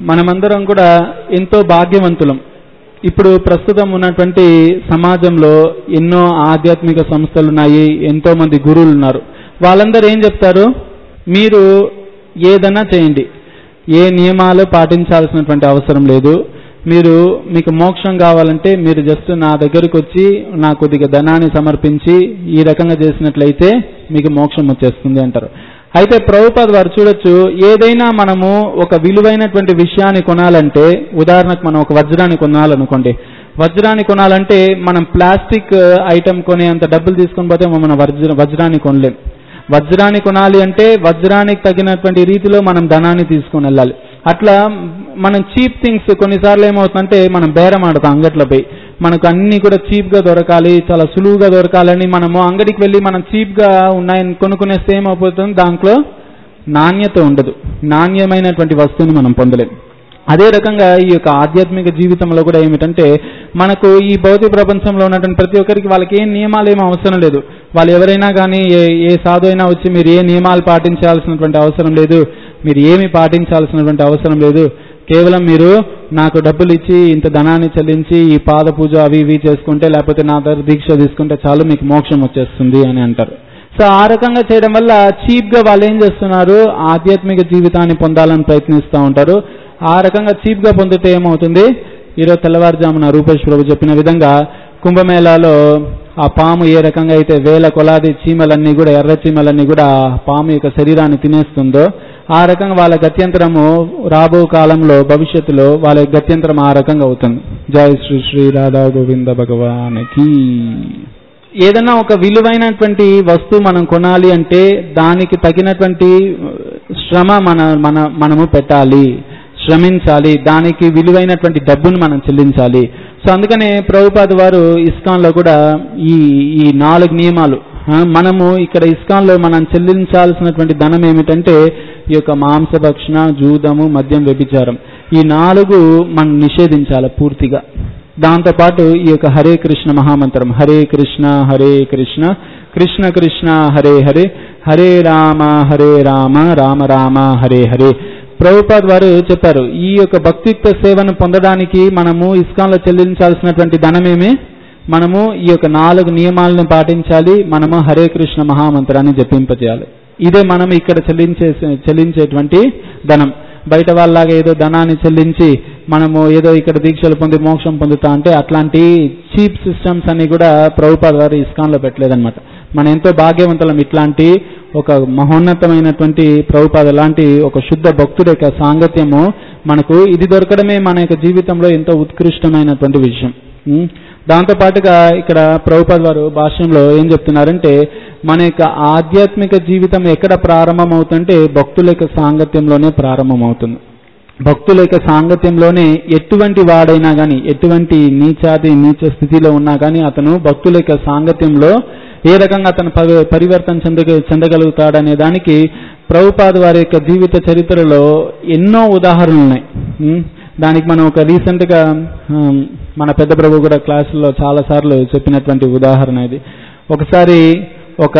మనమందరం కూడా ఎంతో భాగ్యవంతులం ఇప్పుడు ప్రస్తుతం ఉన్నటువంటి సమాజంలో ఎన్నో ఆధ్యాత్మిక సంస్థలు ఉన్నాయి ఎంతో మంది గురువులు ఉన్నారు వాళ్ళందరూ ఏం చెప్తారు మీరు ఏదన్నా చేయండి ఏ నియమాలు పాటించాల్సినటువంటి అవసరం లేదు మీరు మీకు మోక్షం కావాలంటే మీరు జస్ట్ నా దగ్గరికి వచ్చి నా కొద్దిగా ధనాన్ని సమర్పించి ఈ రకంగా చేసినట్లయితే మీకు మోక్షం వచ్చేస్తుంది అంటారు అయితే ప్రభుపాద్ వారు చూడొచ్చు ఏదైనా మనము ఒక విలువైనటువంటి విషయాన్ని కొనాలంటే ఉదాహరణకు మనం ఒక వజ్రాన్ని కొనాలనుకోండి వజ్రాన్ని కొనాలంటే మనం ప్లాస్టిక్ ఐటమ్ కొనేంత డబ్బులు తీసుకొని పోతే మనం వజ్ర వజ్రాన్ని కొనలేం వజ్రాన్ని కొనాలి అంటే వజ్రానికి తగినటువంటి రీతిలో మనం ధనాన్ని తీసుకొని వెళ్ళాలి అట్లా మనం చీప్ థింగ్స్ కొన్నిసార్లు ఏమవుతుందంటే మనం బేరం ఆడతాం అంగట్లో పోయి మనకు అన్ని కూడా చీప్ గా దొరకాలి చాలా సులువుగా దొరకాలని మనము అంగడికి వెళ్ళి మనం చీప్ గా ఉన్నాయని కొనుక్కునేస్తే ఏమైపోతుంది దాంట్లో నాణ్యత ఉండదు నాణ్యమైనటువంటి వస్తువుని మనం పొందలేం అదే రకంగా ఈ యొక్క ఆధ్యాత్మిక జీవితంలో కూడా ఏమిటంటే మనకు ఈ భౌతిక ప్రపంచంలో ఉన్నటువంటి ప్రతి ఒక్కరికి వాళ్ళకి ఏ నియమాలు ఏమీ అవసరం లేదు వాళ్ళు ఎవరైనా కానీ ఏ ఏ సాధు అయినా వచ్చి మీరు ఏ నియమాలు పాటించాల్సినటువంటి అవసరం లేదు మీరు ఏమి పాటించాల్సినటువంటి అవసరం లేదు కేవలం మీరు నాకు డబ్బులు ఇచ్చి ఇంత ధనాన్ని చెల్లించి ఈ పాద పూజ అవి ఇవి చేసుకుంటే లేకపోతే నా దగ్గర దీక్ష తీసుకుంటే చాలు మీకు మోక్షం వచ్చేస్తుంది అని అంటారు సో ఆ రకంగా చేయడం వల్ల చీప్ గా వాళ్ళు ఏం చేస్తున్నారు ఆధ్యాత్మిక జీవితాన్ని పొందాలని ప్రయత్నిస్తూ ఉంటారు ఆ రకంగా చీప్ గా పొందితే ఏమవుతుంది ఈరోజు తెల్లవారుజామున రూపేష్ ప్రభు చెప్పిన విధంగా కుంభమేళాలో ఆ పాము ఏ రకంగా అయితే వేల కొలాది చీమలన్నీ కూడా ఎర్ర చీమలన్నీ కూడా ఆ పాము యొక్క శరీరాన్ని తినేస్తుందో ఆ రకంగా వాళ్ళ గత్యంతరము రాబో కాలంలో భవిష్యత్తులో వాళ్ళ గత్యంతరం ఆ రకంగా అవుతుంది జై శ్రీ శ్రీ రాధా గోవింద భగవానికి ఏదైనా ఒక విలువైనటువంటి వస్తువు మనం కొనాలి అంటే దానికి తగినటువంటి శ్రమ మన మన మనము పెట్టాలి శ్రమించాలి దానికి విలువైనటువంటి డబ్బును మనం చెల్లించాలి సో అందుకనే ప్రభుపాద వారు ఇస్కాన్లో కూడా ఈ ఈ నాలుగు నియమాలు ఆ, మనము ఇక్కడ ఇస్కాన్లో మనం చెల్లించాల్సినటువంటి ధనం ఏమిటంటే ఈ యొక్క మాంసభక్షణ జూదము మద్యం వ్యభిచారం ఈ నాలుగు మనం నిషేధించాలి పూర్తిగా దాంతోపాటు ఈ యొక్క హరే కృష్ణ మహామంత్రం హరే కృష్ణ హరే కృష్ణ కృష్ణ కృష్ణ హరే హరే హరే రామ హరే రామ రామ రామ హరే హరే ప్రభుపాద్ వారు చెప్పారు ఈ యొక్క భక్తియుక్త సేవను పొందడానికి మనము ఇస్కాన్లో చెల్లించాల్సినటువంటి ధనమేమి మనము ఈ యొక్క నాలుగు నియమాలను పాటించాలి మనము హరే కృష్ణ మహామంత్రాన్ని జపింపజేయాలి ఇదే మనం ఇక్కడ చెల్లించే చెల్లించేటువంటి ధనం బయట వాళ్ళలాగా ఏదో ధనాన్ని చెల్లించి మనము ఏదో ఇక్కడ దీక్షలు పొంది మోక్షం పొందుతా అంటే అట్లాంటి చీప్ సిస్టమ్స్ అన్ని కూడా ప్రభుపాద వారు ఇస్కాన్లో పెట్టలేదన్నమాట మనం ఎంతో భాగ్యవంతులం ఇట్లాంటి ఒక మహోన్నతమైనటువంటి ప్రభుపాద లాంటి ఒక శుద్ధ భక్తుడి యొక్క సాంగత్యము మనకు ఇది దొరకడమే మన యొక్క జీవితంలో ఎంతో ఉత్కృష్టమైనటువంటి విషయం ఉం? దాంతోపాటుగా ఇక్కడ ప్రభుపాద్ వారు భాష్యంలో ఏం చెప్తున్నారంటే మన యొక్క ఆధ్యాత్మిక జీవితం ఎక్కడ ప్రారంభమవుతుంటే భక్తుల యొక్క సాంగత్యంలోనే ప్రారంభమవుతుంది భక్తుల యొక్క సాంగత్యంలోనే ఎటువంటి వాడైనా కానీ ఎటువంటి నీచాది నీచ స్థితిలో ఉన్నా కానీ అతను భక్తుల యొక్క సాంగత్యంలో ఏ రకంగా అతను పరి- పరివర్తన చెంద చెందగలుగుతాడనే దానికి ప్రభుపాద వారి యొక్క జీవిత చరిత్రలో ఎన్నో ఉదాహరణలు ఉన్నాయి ఉం? దానికి మనం ఒక రీసెంట్ గా ఉం, మన పెద్ద ప్రభు కూడా క్లాసుల్లో చాలా సార్లు చెప్పినటువంటి ఉదాహరణ ఇది ఒకసారి ఒక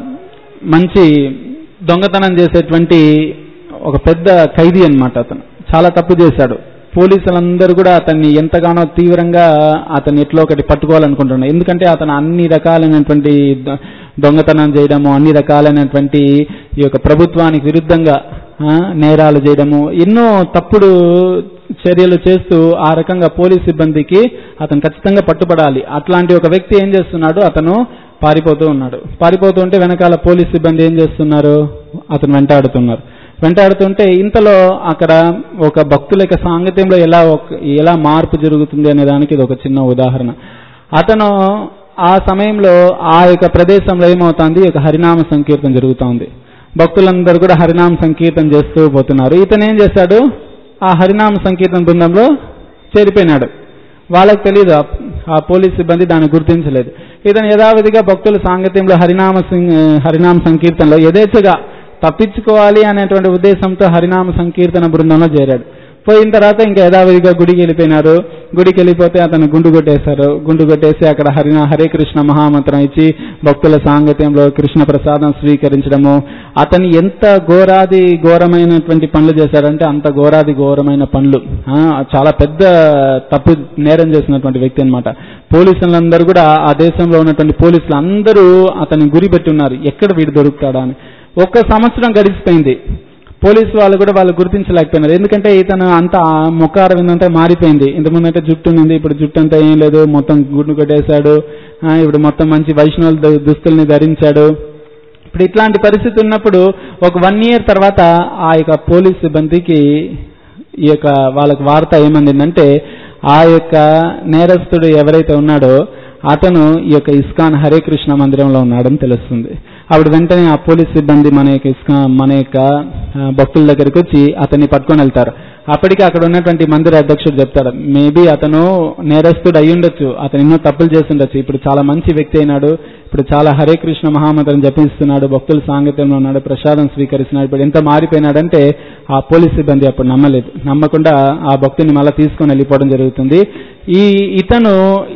మంచి దొంగతనం చేసేటువంటి ఒక పెద్ద ఖైదీ అన్నమాట అతను చాలా తప్పు చేశాడు పోలీసులందరూ కూడా అతన్ని ఎంతగానో తీవ్రంగా అతన్ని ఎట్లో ఒకటి పట్టుకోవాలనుకుంటున్నారు ఎందుకంటే అతను అన్ని రకాలైనటువంటి దొ- దొంగతనం చేయడము అన్ని రకాలైనటువంటి ఈ యొక్క ప్రభుత్వానికి విరుద్ధంగా ఆ, నేరాలు చేయడము ఎన్నో తప్పుడు చర్యలు చేస్తూ ఆ రకంగా పోలీస్ సిబ్బందికి అతను ఖచ్చితంగా పట్టుబడాలి అట్లాంటి ఒక వ్యక్తి ఏం చేస్తున్నాడు అతను పారిపోతూ ఉన్నాడు పారిపోతూ ఉంటే వెనకాల పోలీస్ సిబ్బంది ఏం చేస్తున్నారు అతను వెంటాడుతున్నారు వెంటాడుతుంటే ఇంతలో అక్కడ ఒక భక్తుల యొక్క సాంగత్యంలో ఎలా ఒక ఎలా మార్పు జరుగుతుంది అనే దానికి ఇది ఒక చిన్న ఉదాహరణ అతను ఆ సమయంలో ఆ యొక్క ప్రదేశంలో ఏమవుతుంది ఒక హరినామ సంకీర్తన జరుగుతోంది భక్తులందరూ కూడా హరినామ సంకీర్తన చేస్తూ పోతున్నారు ఇతను ఏం చేశాడు ఆ హరినామ సంకీర్తన బృందంలో చేరిపోయినాడు వాళ్ళకి తెలియదు ఆ- ఆ పోలీస్ సిబ్బంది దాన్ని గుర్తించలేదు ఇతను యథావిధిగా భక్తుల సాంగత్యంలో హరినామ సింగ్ హరినామ సంకీర్తనలో యథేచ్ఛగా తప్పించుకోవాలి అనేటువంటి ఉద్దేశంతో హరినామ సంకీర్తన బృందంలో చేరాడు పోయిన తర్వాత ఇంకా యథావిధిగా గుడికి వెళ్ళిపోయినారు గుడికి వెళ్ళిపోతే అతను గుండు కొట్టేశారు గుండు కొట్టేసి అక్కడ హరిన హరే కృష్ణ మహామంత్రం ఇచ్చి భక్తుల సాంగత్యంలో కృష్ణ ప్రసాదం స్వీకరించడము అతను ఎంత ఘోరాది ఘోరమైనటువంటి పనులు చేశాడంటే అంత ఘోరాది ఘోరమైన పనులు ఆ, చాలా పెద్ద తప్పు నేరం చేసినటువంటి వ్యక్తి అన్నమాట పోలీసులందరూ కూడా ఆ దేశంలో ఉన్నటువంటి పోలీసులు అందరూ అతని గురి పెట్టి ఉన్నారు ఎక్కడ వీడు దొరుకుతాడా అని ఒక్క సంవత్సరం గడిచిపోయింది పోలీసు వాళ్ళు కూడా వాళ్ళు గుర్తించలేకపోయినారు ఎందుకంటే ఇతను అంత ముఖార విందంతా మారిపోయింది ఇంతకుముందు అంటే జుట్టు ఉంది ఇప్పుడు జుట్టు అంతా ఏం లేదు మొత్తం గుడ్డు కొట్టేశాడు ఆ, ఇప్పుడు మొత్తం మంచి వైష్ణవుల దు- దుస్తుల్ని ధరించాడు ఇప్పుడు ఇట్లాంటి పరిస్థితి ఉన్నప్పుడు ఒక వన్ ఇయర్ తర్వాత ఆ యొక్క పోలీస్ సిబ్బందికి ఈ యొక్క వాళ్ళకి వార్త ఏమందిందంటే ఆ యొక్క నేరస్తుడు ఎవరైతే ఉన్నాడో అతను ఈ యొక్క ఇస్కాన్ హరే కృష్ణ మందిరంలో ఉన్నాడని తెలుస్తుంది అప్పుడు వెంటనే ఆ పోలీస్ సిబ్బంది మన యొక్క ఇస్కా మన యొక్క ఆ, భక్తుల దగ్గరికి వచ్చి అతన్ని పట్టుకొని వెళ్తారు అప్పటికి అక్కడ ఉన్నటువంటి మందిర అధ్యక్షుడు చెప్తాడు మేబీ అతను నేరస్తుడు అయి ఉండొచ్చు అతను ఎన్నో తప్పులు చేసి ఉండొచ్చు ఇప్పుడు చాలా మంచి వ్యక్తి అయినాడు ఇప్పుడు చాలా హరే కృష్ణ మహామంత్రం జపిస్తున్నాడు భక్తుల సాంగత్యంలో ఉన్నాడు ప్రసాదం స్వీకరిస్తున్నాడు ఇప్పుడు ఎంత మారిపోయినాడంటే ఆ పోలీస్ సిబ్బంది అప్పుడు నమ్మలేదు నమ్మకుండా ఆ భక్తుని మళ్ళీ తీసుకొని వెళ్ళిపోవడం జరుగుతుంది ఈ ఇతను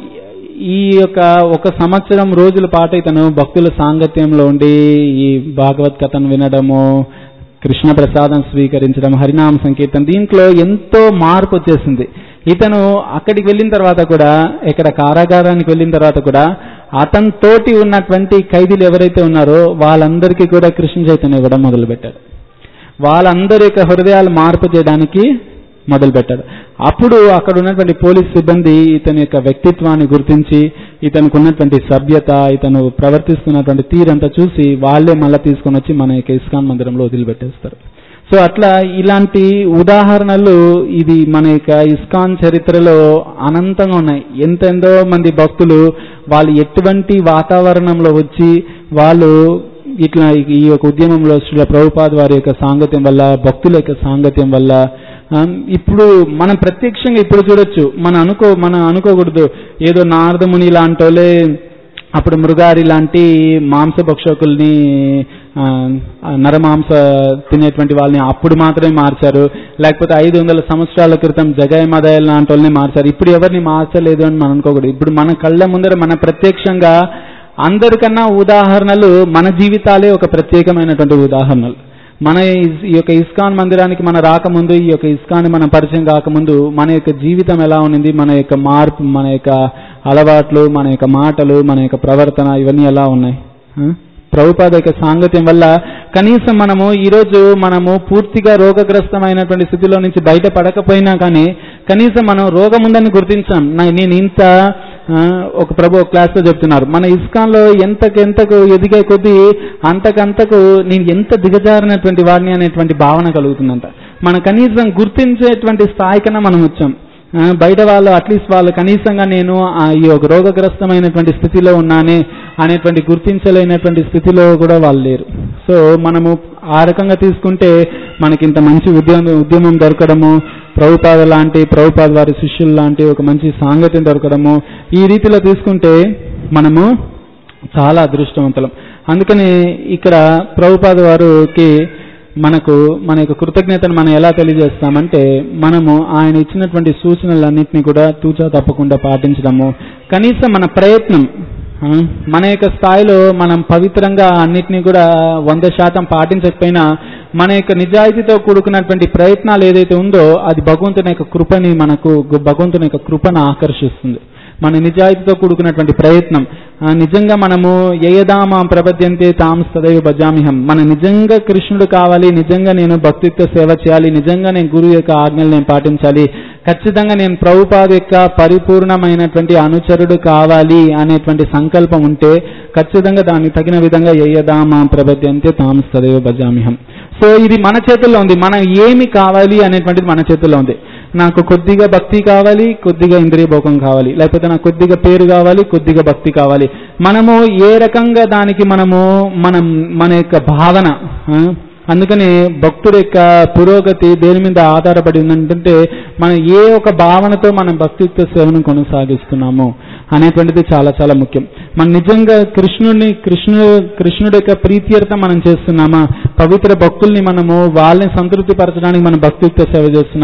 ఈ యొక్క ఒక సంవత్సరం రోజుల పాటు ఇతను భక్తుల సాంగత్యంలో ఉండి ఈ భాగవత్ కథను వినడము కృష్ణ ప్రసాదం స్వీకరించడం హరినామ సంకీర్తన దీంట్లో ఎంతో మార్పు వచ్చేసింది ఇతను అక్కడికి వెళ్ళిన తర్వాత కూడా ఇక్కడ కారాగారానికి వెళ్ళిన తర్వాత కూడా అతని తోటి ఉన్నటువంటి ఖైదీలు ఎవరైతే ఉన్నారో వాళ్ళందరికీ కూడా కృష్ణ చైతన్య ఇవ్వడం మొదలుపెట్టాడు వాళ్ళందరి యొక్క హృదయాలు మార్పు చేయడానికి మొదలుపెట్టాడు అప్పుడు అక్కడ ఉన్నటువంటి పోలీస్ సిబ్బంది ఇతని యొక్క వ్యక్తిత్వాన్ని గుర్తించి ఇతనికి ఉన్నటువంటి సభ్యత ఇతను ప్రవర్తిస్తున్నటువంటి తీరంతా చూసి వాళ్ళే మళ్ళీ తీసుకొని వచ్చి మన యొక్క ఇస్కాన్ మందిరంలో వదిలిపెట్టేస్తారు సో అట్లా ఇలాంటి ఉదాహరణలు ఇది మన యొక్క ఇస్కాన్ చరిత్రలో అనంతంగా ఉన్నాయి ఎంతెంతో మంది భక్తులు వాళ్ళు ఎటువంటి వాతావరణంలో వచ్చి వాళ్ళు ఇట్లా ఈ యొక్క ఉద్యమంలో శ్రీల ప్రభుపాద్ వారి యొక్క సాంగత్యం వల్ల భక్తుల యొక్క సాంగత్యం వల్ల ఆ, ఇప్పుడు మనం ప్రత్యక్షంగా ఇప్పుడు చూడొచ్చు మనం అనుకో మనం అనుకోకూడదు ఏదో నారదముని లాంటోలే అప్పుడు మృగారి లాంటి మాంసభక్షకుల్ని ఆ, ఆ, నరమాంస తినేటువంటి వాళ్ళని అప్పుడు మాత్రమే మార్చారు లేకపోతే ఐదు వందల సంవత్సరాల క్రితం జగయ మదయల్ లాంటి వాళ్ళని మార్చారు ఇప్పుడు ఎవరిని మార్చలేదు అని మనం అనుకోకూడదు ఇప్పుడు మన కళ్ళ ముందర మన ప్రత్యక్షంగా అందరికన్నా ఉదాహరణలు మన జీవితాలే ఒక ప్రత్యేకమైనటువంటి ఉదాహరణలు మన ఇస్- ఈ యొక్క ఇస్కాన్ మందిరానికి మన రాకముందు ఈ యొక్క ఇస్కాన్ మన పరిచయం కాకముందు మన యొక్క జీవితం ఎలా ఉన్నింది మన యొక్క మార్పు మన యొక్క అలవాట్లు మన యొక్క మాటలు మన యొక్క ప్రవర్తన ఇవన్నీ ఎలా ఉన్నాయి ఆ? ప్రభుపాద యొక్క సాంగత్యం వల్ల కనీసం మనము ఈరోజు మనము పూర్తిగా రోగగ్రస్తమైనటువంటి స్థితిలో నుంచి బయటపడకపోయినా కానీ కనీసం మనం రోగం ఉందని గుర్తించాం నా- నేను ఇంత ఆ, ఒక ప్రభు ఒక క్లాస్లో చెప్తున్నారు మన ఇస్కాన్లో ఎంతకెంతకు ఎదిగే కొద్దీ అంతకంతకు నేను ఎంత దిగజారినటువంటి వాడిని అనేటువంటి భావన కలుగుతుందంట మన కనీసం గుర్తించేటువంటి స్థాయి కన్నా మనం వచ్చాం ఆ, బయట వాళ్ళు అట్లీస్ట్ వాళ్ళు కనీసంగా నేను ఆ ఈ ఒక రోగగ్రస్తమైనటువంటి స్థితిలో ఉన్నానే అనేటువంటి గుర్తించలేనటువంటి స్థితిలో కూడా వాళ్ళు లేరు సో మనము ఆ రకంగా తీసుకుంటే మనకి ఇంత మంచి ఉద్యమం ఉద్యమం దొరకడము ప్రభుపాద లాంటి ప్రభుపాద వారి శిష్యులు లాంటి ఒక మంచి సాంగత్యం దొరకడము ఈ రీతిలో తీసుకుంటే మనము చాలా అదృష్టవంతులం అందుకని ఇక్కడ ప్రభుపాద వారికి మనకు మన యొక్క కృతజ్ఞతను మనం ఎలా తెలియజేస్తామంటే మనము ఆయన ఇచ్చినటువంటి సూచనలన్నింటినీ కూడా తూచా తప్పకుండా పాటించడము కనీసం మన ప్రయత్నం ఆ, మన యొక్క స్థాయిలో మనం పవిత్రంగా అన్నిటినీ కూడా వంద శాతం పాటించకపోయినా మన యొక్క నిజాయితీతో కూడుకున్నటువంటి ప్రయత్నాలు ఏదైతే ఉందో అది భగవంతుని యొక్క కృపని మనకు భగవంతుని యొక్క కృపను ఆకర్షిస్తుంది మన నిజాయితీతో కూడుకున్నటువంటి ప్రయత్నం ఆ, నిజంగా మనము యయదామా ప్రపద్యంతే తాం సదైవ భజామిహం మన నిజంగా కృష్ణుడు కావాలి నిజంగా నేను భక్తితో సేవ చేయాలి నిజంగా నేను గురువు యొక్క ఆజ్ఞలు నేను పాటించాలి ఖచ్చితంగా నేను ప్రభుపాద యొక్క పరిపూర్ణమైనటువంటి అనుచరుడు కావాలి అనేటువంటి సంకల్పం ఉంటే ఖచ్చితంగా దానికి తగిన విధంగా యయదామా ప్రపద్యంతే తాం సదైవ భజామిహం సో ఇది మన చేతుల్లో ఉంది మనం ఏమి కావాలి అనేటువంటిది మన చేతుల్లో ఉంది నాకు కొద్దిగా భక్తి కావాలి కొద్దిగా ఇంద్రియ భోగం కావాలి లేకపోతే నాకు కొద్దిగా పేరు కావాలి కొద్దిగా భక్తి కావాలి మనము ఏ రకంగా దానికి మనము మనం మన యొక్క భావన ఆ, అందుకని భక్తుడి యొక్క పురోగతి దేని మీద ఆధారపడి ఉందంటే మనం ఏ ఒక భావనతో మనం భక్తియుక్త సేవను కొనసాగిస్తున్నాము అనేటువంటిది చాలా చాలా ముఖ్యం మనం నిజంగా కృష్ణుడిని కృష్ణుడు కృష్ణుడి యొక్క ప్రీత్యర్థం మనం చేస్తున్నామా పవిత్ర భక్తుల్ని మనము వాళ్ళని సంతృప్తి పరచడానికి మనం భక్తియుక్త సేవ చేస్తున్నామా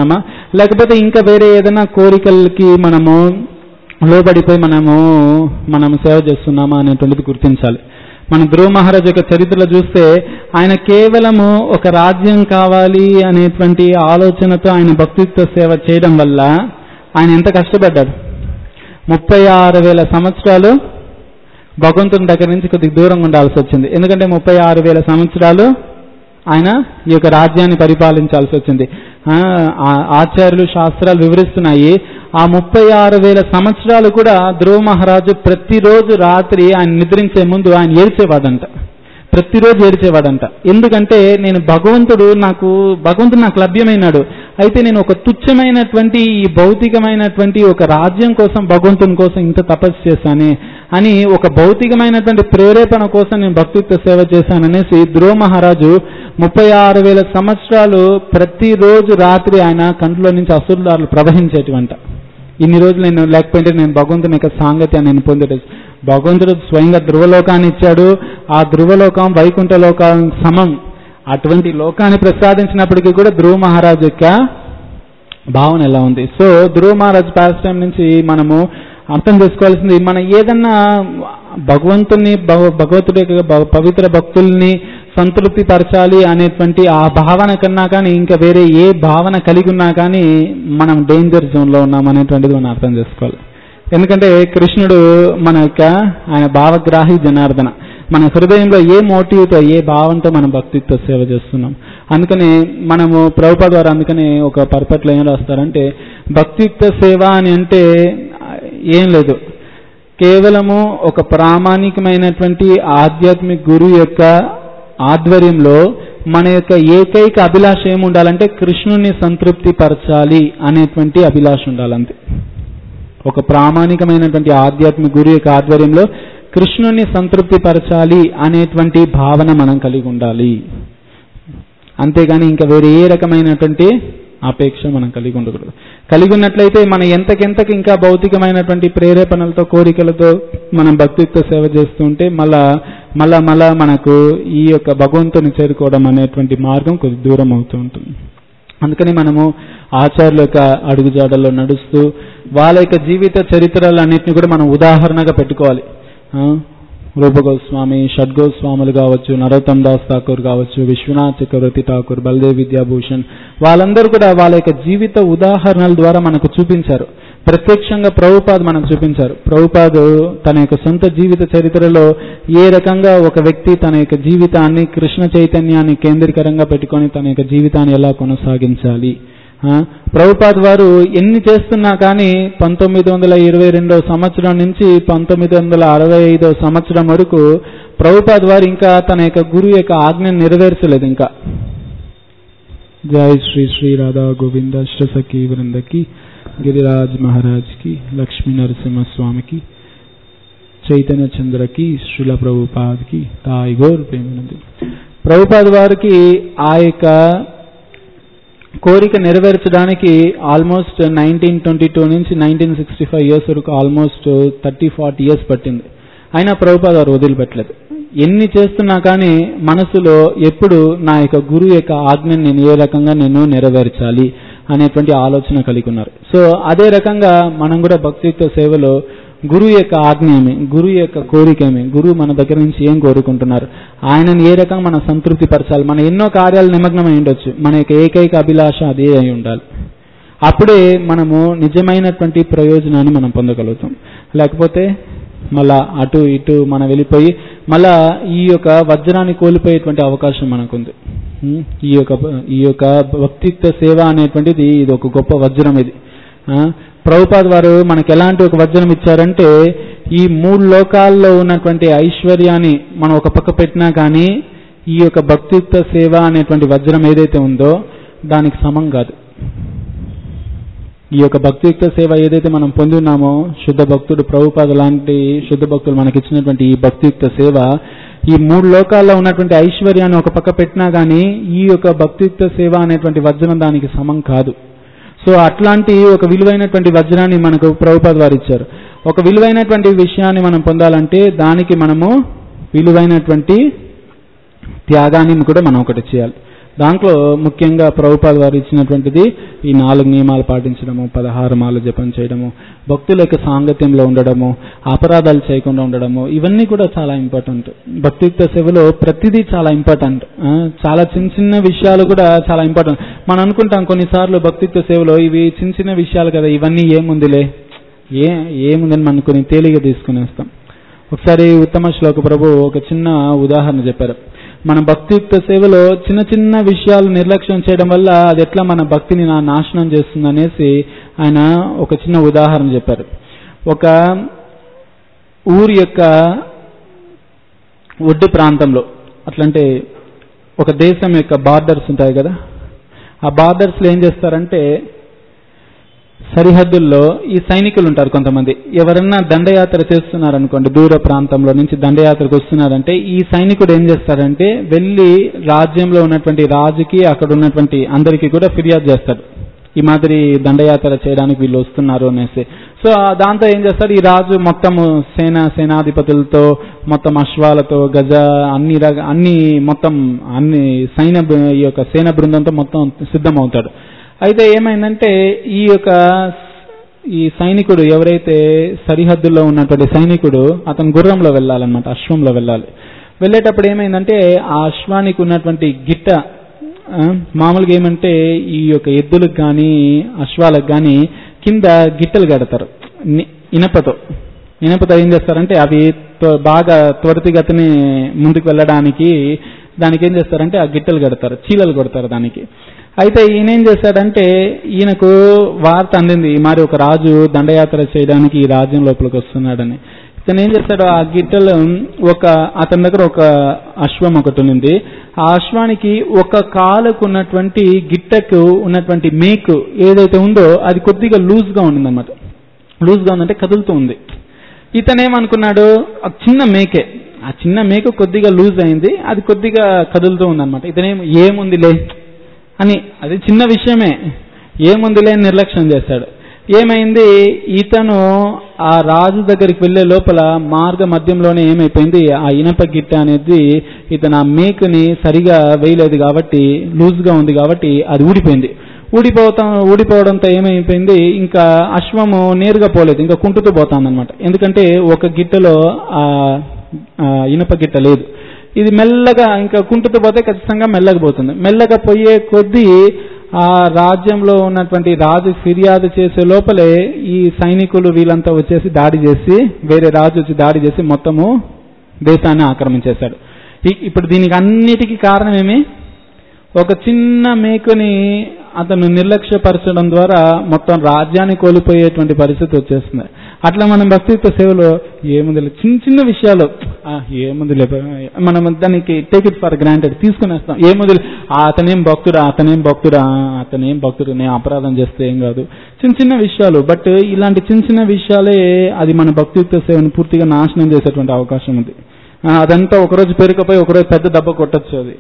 లేకపోతే ఇంకా వేరే ఏదైనా కోరికలకి మనము లోబడిపోయి మనము మనం సేవ చేస్తున్నామా అనేటువంటిది గుర్తించాలి మన ధ్రువ మహారాజ్ యొక్క చరిత్రలో చూస్తే ఆయన కేవలము ఒక రాజ్యం కావాలి అనేటువంటి ఆలోచనతో ఆయన భక్తిత్వ సేవ చేయడం వల్ల ఆయన ఎంత కష్టపడ్డాడు ముప్పై ఆరు వేల సంవత్సరాలు భగవంతుని దగ్గర నుంచి కొద్దిగా దూరంగా ఉండాల్సి వచ్చింది ఎందుకంటే ముప్పై ఆరు వేల సంవత్సరాలు ఆయన ఈ యొక్క రాజ్యాన్ని పరిపాలించాల్సి వచ్చింది ఆ, ఆ ఆచార్యులు శాస్త్రాలు వివరిస్తున్నాయి ఆ ముప్పై ఆరు వేల సంవత్సరాలు కూడా ధ్రువ మహారాజు ప్రతిరోజు రాత్రి ఆయన నిద్రించే ముందు ఆయన ఏడ్చేవాడంట ప్రతిరోజు ఏడ్చేవాడంట ఎందుకంటే నేను భగవంతుడు నాకు భగవంతుడు నాకు లభ్యమైనాడు అయితే నేను ఒక తుచ్చమైనటువంటి ఈ భౌతికమైనటువంటి ఒక రాజ్యం కోసం భగవంతుని కోసం ఇంత తపస్సు చేశానే అని ఒక భౌతికమైనటువంటి ప్రేరేపణ కోసం నేను భక్తిత్వ సేవ చేశాననేసి ధ్రువ మహారాజు ముప్పై ఆరు వేల సంవత్సరాలు ప్రతిరోజు రాత్రి ఆయన కంట్లో నుంచి అసురుదారులు ప్రవహించేటివంట ఇన్ని రోజులు నేను లేకపోతే నేను భగవంతుని యొక్క సాంగత్యాన్ని నేను పొందేట భగవంతుడు స్వయంగా ధ్రువలోకాన్ని ఇచ్చాడు ఆ ధ్రువలోకం వైకుంఠ లోకం సమం అటువంటి లోకాన్ని ప్రసాదించినప్పటికీ కూడా ధ్రువ మహారాజు యొక్క భావన ఎలా ఉంది so Dhruva Maharaj pastime నుంచి మనము అర్థం చేసుకోవాల్సింది మనం ఏదన్నా భగవంతుని భగ- భగవంతుడి యొక్క భ- పవిత్ర భక్తుల్ని సంతృప్తి పరచాలి అనేటువంటి ఆ భావన కన్నా కానీ ఇంకా వేరే ఏ భావన కలిగి ఉన్నా కానీ మనం డేంజర్ జోన్లో ఉన్నాం అనేటువంటిది మనం అర్థం చేసుకోవాలి ఎందుకంటే కృష్ణుడు మన యొక్క ఆయన భావగ్రాహి జనార్దన మన హృదయంలో ఏ మోటివ్తో ఏ భావంతో మనం భక్తితో సేవ చేస్తున్నాం అందుకని మనము ప్రభుపా ద్వారా అందుకని ఒక పర్పట్లో ఏం రాస్తారంటే భక్తియుక్త సేవ అని అంటే ఏం లేదు కేవలము ఒక ప్రామాణికమైనటువంటి ఆధ్యాత్మిక గురువు యొక్క ఆధ్వర్యంలో మన యొక్క ఏకైక అభిలాష ఏమి ఉండాలంటే కృష్ణుని సంతృప్తి పరచాలి అనేటువంటి అభిలాష ఉండాలంతే ఒక ప్రామాణికమైనటువంటి ఆధ్యాత్మిక గురు యొక్క ఆధ్వర్యంలో కృష్ణుని సంతృప్తి పరచాలి అనేటువంటి భావన మనం కలిగి ఉండాలి అంతేగాని ఇంకా వేరే ఏ రకమైనటువంటి అపేక్ష మనం కలిగి ఉండకూడదు కలిగి ఉన్నట్లయితే మనం ఎంతకెంతకు ఇంకా భౌతికమైనటువంటి ప్రేరేపణలతో కోరికలతో మనం భక్తితో సేవ చేస్తుంటే మళ్ళా మళ్ళా మళ్ళా మనకు ఈ యొక్క భగవంతుని చేరుకోవడం అనేటువంటి మార్గం కొద్ది దూరం అవుతూ ఉంటుంది అందుకని మనము ఆచార్యుల యొక్క అడుగుజాడల్లో నడుస్తూ వాళ్ళ యొక్క జీవిత చరిత్రలన్నింటినీ కూడా మనం ఉదాహరణగా పెట్టుకోవాలి ఆ, రూపగోస్వామి షడ్గోస్వాములు కావచ్చు నరోత్తమ్ దాస్ ఠాకూర్ కావచ్చు విశ్వనాథ్ చక్రవర్తి ఠాకూర్ బల్దేవ్ విద్యాభూషణ్ వాళ్ళందరూ కూడా వాళ్ళ యొక్క జీవిత ఉదాహరణల ద్వారా మనకు చూపించారు ప్రత్యక్షంగా ప్రభుపాద్ మనకు చూపించారు ప్రభుపాద్ తన యొక్క సొంత జీవిత చరిత్రలో ఏ రకంగా ఒక వ్యక్తి తన యొక్క జీవితాన్ని కృష్ణ చైతన్యాన్ని కేంద్రీకరంగా పెట్టుకొని తన యొక్క జీవితాన్ని ఎలా కొనసాగించాలి ఆ, ప్రభుపాద్ వారు ఎన్ని చేస్తున్నా కానీ పంతొమ్మిది వందల ఇరవై రెండవ సంవత్సరం నుంచి పంతొమ్మిది వందల అరవై ఐదవ సంవత్సరం వరకు ప్రభుపాద్ వారు ఇంకా తన యొక్క గురువు యొక్క ఆజ్ఞను నెరవేర్చలేదు ఇంకా జై శ్రీ శ్రీ రాధా గోవింద అష్టసఖి వృందకి గిరిరాజ్ మహారాజ్ కి లక్ష్మీ నరసింహ స్వామికి చైతన్య చంద్రకి శ్రీల ప్రభుపాద్ కి తాయి గోర్ ప్రేమనంది ప్రభుపాద్ వారికి ఆ యొక్క కోరిక నెరవేర్చడానికి ఆల్మోస్ట్ నైన్టీన్ ట్వంటీ టూ నుంచి నైన్టీన్ సిక్స్టీ ఫైవ్ ఇయర్స్ వరకు ఆల్మోస్ట్ థర్టీ ఫార్టీ ఇయర్స్ పట్టింది అయినా ప్రభుపాద వారు వదిలిపెట్టలేదు ఎన్ని చేస్తున్నా కానీ మనసులో ఎప్పుడు నా యొక్క గురువు యొక్క ఆజ్ఞని నేను ఏ రకంగా నేను నెరవేర్చాలి అనేటువంటి ఆలోచన కలిగి ఉన్నారు సో అదే రకంగా మనం కూడా భక్తియుక్త సేవలో గురువు యొక్క ఆజ్ఞ ఏమి గురువు యొక్క కోరిక ఏమి గురువు మన దగ్గర నుంచి ఏం కోరుకుంటున్నారు ఆయనను ఏ రకంగా మనం సంతృప్తి పరచాలి మన ఎన్నో కార్యాలు నిమగ్నమై ఉండొచ్చు మన యొక్క ఏకైక అభిలాష అదే అయి ఉండాలి అప్పుడే మనము నిజమైనటువంటి ప్రయోజనాన్ని మనం పొందగలుగుతాం లేకపోతే మళ్ళా అటు ఇటు మనం వెళ్ళిపోయి మళ్ళా ఈ యొక్క వజ్రాన్ని కోల్పోయేటువంటి అవకాశం మనకుంది ఉం? ఈ యొక్క ఈ యొక్క భక్తిత్వ సేవ అనేటువంటిది ఇది ఒక గొప్ప వజ్రం ఇది ఆ, ప్రభుపాద్ వారు మనకు ఎలాంటి ఒక వజ్రం ఇచ్చారంటే ఈ మూడు లోకాల్లో ఉన్నటువంటి ఐశ్వర్యాన్ని మనం ఒక పక్క పెట్టినా కానీ ఈ యొక్క భక్తియుక్త సేవ అనేటువంటి వజ్రం ఏదైతే ఉందో దానికి సమం కాదు ఈ యొక్క భక్తియుక్త సేవ ఏదైతే మనం పొంది ఉన్నామో శుద్ధ భక్తుడు ప్రభుపాద లాంటి శుద్ధ భక్తులు మనకి ఇచ్చినటువంటి ఈ భక్తియుక్త సేవ ఈ మూడు లోకాల్లో ఉన్నటువంటి ఐశ్వర్యాన్ని ఒక పక్క పెట్టినా కానీ ఈ యొక్క భక్తియుక్త సేవ అనేటువంటి వజ్రం దానికి సమం కాదు సో అట్లాంటి ఒక విలువైనటువంటి వజ్రాన్ని మనకు ప్రభుపాద వారు ఇచ్చారు ఒక విలువైనటువంటి విషయాన్ని మనం పొందాలంటే దానికి మనము విలువైనటువంటి త్యాగాన్ని కూడా మనం ఒకటి చేయాలి దాంట్లో ముఖ్యంగా ప్రభుపాద వారు ఇచ్చినటువంటిది ఈ నాలుగు నియమాలు పాటించడము పదహారు మాలు జపం చేయడము భక్తుల యొక్క సాంగత్యంలో ఉండడము అపరాధాలు చేయకుండా ఉండడము ఇవన్నీ కూడా చాలా ఇంపార్టెంట్ భక్తియుక్త సేవలో ప్రతిదీ చాలా ఇంపార్టెంట్ ఆ, చాలా చిన్న చిన్న విషయాలు కూడా చాలా ఇంపార్టెంట్ మనం అనుకుంటాం కొన్నిసార్లు భక్తియుక్త సేవలో ఇవి చిన్న చిన్న విషయాలు కదా ఇవన్నీ ఏముందిలే ఏ ఏముందని మనం కొన్ని తేలిగా తీసుకునేస్తాం ఒకసారి ఉత్తమ శ్లోక ప్రభు ఒక చిన్న ఉదాహరణ చెప్పారు మన భక్తియుక్త సేవలో చిన్న చిన్న విషయాలు నిర్లక్ష్యం చేయడం వల్ల అది ఎట్లా మన భక్తిని నా నాశనం చేస్తుంది అనేసి ఆయన ఒక చిన్న ఉదాహరణ చెప్పారు ఒక ఊరి యొక్క ఒడ్డు ప్రాంతంలో అట్లంటే ఒక దేశం యొక్క బార్డర్స్ ఉంటాయి కదా ఆ బార్డర్స్లో ఏం చేస్తారంటే సరిహద్దుల్లో ఈ సైనికులు ఉంటారు కొంతమంది ఎవరన్నా దండయాత్ర చేస్తున్నారనుకోండి దూర ప్రాంతంలో నుంచి దండయాత్రకు వస్తున్నారంటే ఈ సైనికుడు ఏం చేస్తారంటే వెళ్ళి రాజ్యంలో ఉన్నటువంటి రాజుకి అక్కడ ఉన్నటువంటి అందరికీ కూడా ఫిర్యాదు చేస్తాడు ఈ మాదిరి దండయాత్ర చేయడానికి వీళ్ళు వస్తున్నారు అనేసి సో ఆ దాంతో ఏం చేస్తారు ఈ రాజు మొత్తము సేన సేనాధిపతులతో మొత్తం అశ్వాలతో గజ అన్ని రక అన్ని మొత్తం అన్ని సైన్య బృ- ఈ యొక్క సేన బృందంతో మొత్తం సిద్ధమవుతాడు అయితే ఏమైందంటే ఈ యొక్క ఈ సైనికుడు ఎవరైతే సరిహద్దుల్లో ఉన్నటువంటి సైనికుడు అతను గుర్రంలో వెళ్ళాలన్నమాట అశ్వంలో వెళ్ళాలి వెళ్ళేటప్పుడు ఏమైందంటే ఆ అశ్వానికి ఉన్నటువంటి గిట్ట ఆ, మామూలుగా ఏమంటే ఈ యొక్క ఎద్దులకు కానీ అశ్వాలకు కానీ కింద గిట్టలు కడతారు ని- ఇనపతో ఇనపతో ఏం చేస్తారంటే అవి త్వ- బాగా త్వరితగతిని ముందుకు వెళ్ళడానికి దానికి ఏం చేస్తారంటే ఆ గిట్టలు కడతారు చీలలు కొడతారు దానికి అయితే ఈయన ఏం చేశాడంటే ఈయనకు వార్త అందింది మరి ఒక రాజు దండయాత్ర చేయడానికి ఈ రాజ్యం లోపలికి వస్తున్నాడని ఇతను ఏం చేస్తాడు ఆ గిట్టలు ఒక అతని దగ్గర ఒక అశ్వం ఒకటి ఉంది ఆ అశ్వానికి ఒక కాలుకు ఉన్నటువంటి గిట్టకు ఉన్నటువంటి మేకు ఏదైతే ఉందో అది కొద్దిగా లూజ్ గా ఉండిందన్నమాట లూజ్ గా ఉందంటే కదులుతూ ఉంది ఇతను ఏమనుకున్నాడు ఆ చిన్న మేకే ఆ చిన్న మేక కొద్దిగా లూజ్ అయింది అది కొద్దిగా కదులుతూ ఉందన్నమాట ఇతనేం ఏముందిలే అని అది చిన్న విషయమే ఏముందిలే అని నిర్లక్ష్యం చేశాడు ఏమైంది ఇతను ఆ రాజు దగ్గరికి వెళ్లే లోపల మార్గ మధ్యంలోనే ఏమైపోయింది ఆ ఇనప గిట్ట అనేది ఇతను ఆ మేకుని సరిగా వేయలేదు కాబట్టి లూజ్ గా ఉంది కాబట్టి అది ఊడిపోయింది ఊడిపోతాం ఊడిపోవడంతో ఏమైపోయింది ఇంకా అశ్వము నేరుగా పోలేదు ఇంకా కుంటుతూ పోతాందన్నమాట ఎందుకంటే ఒక గిట్టలో ఆ ఆ ఇనుప గిట్ట లేదు ఇది మెల్లగా ఇంకా కుంటుతూ పోతే ఖచ్చితంగా మెల్లగా పోతుంది మెల్లగా పోయే కొద్దీ ఆ రాజ్యంలో ఉన్నటువంటి రాజు ఫిర్యాదు చేసే లోపలే ఈ సైనికులు వీళ్ళంతా వచ్చేసి దాడి చేసి వేరే రాజు వచ్చి దాడి చేసి మొత్తము దేశాన్ని ఆక్రమించేశాడు ఇ- ఇప్పుడు దీనికి అన్నిటికీ కారణం ఏమి ఒక చిన్న మేకుని అతను నిర్లక్ష్యపరచడం ద్వారా మొత్తం రాజ్యాన్ని కోల్పోయేటువంటి పరిస్థితి వచ్చేస్తుంది అట్లా మనం భక్తిత్వ సేవలో ఏముంది చిన్న చిన్న విషయాలు ఆ, ఏముంది మనం దానికి టేక్ ఇట్ ఫర్ గ్రాంటెడ్ తీసుకునేస్తాం ఏముంది అతనేం భక్తుడా అతనేం భక్తుడా ఆ, అతనేం భక్తుడు నేను అపరాధం చేస్తే ఏం కాదు చిన్న చిన్న విషయాలు బట్ ఇలాంటి చిన్న చిన్న విషయాలే అది మన భక్తియుక్త సేవను పూర్తిగా నాశనం చేసేటువంటి అవకాశం ఉంది ఆ, అదంతా ఒకరోజు పెరిగిపోయి ఒకరోజు పెద్ద దెబ్బ కొట్టచ్చు అది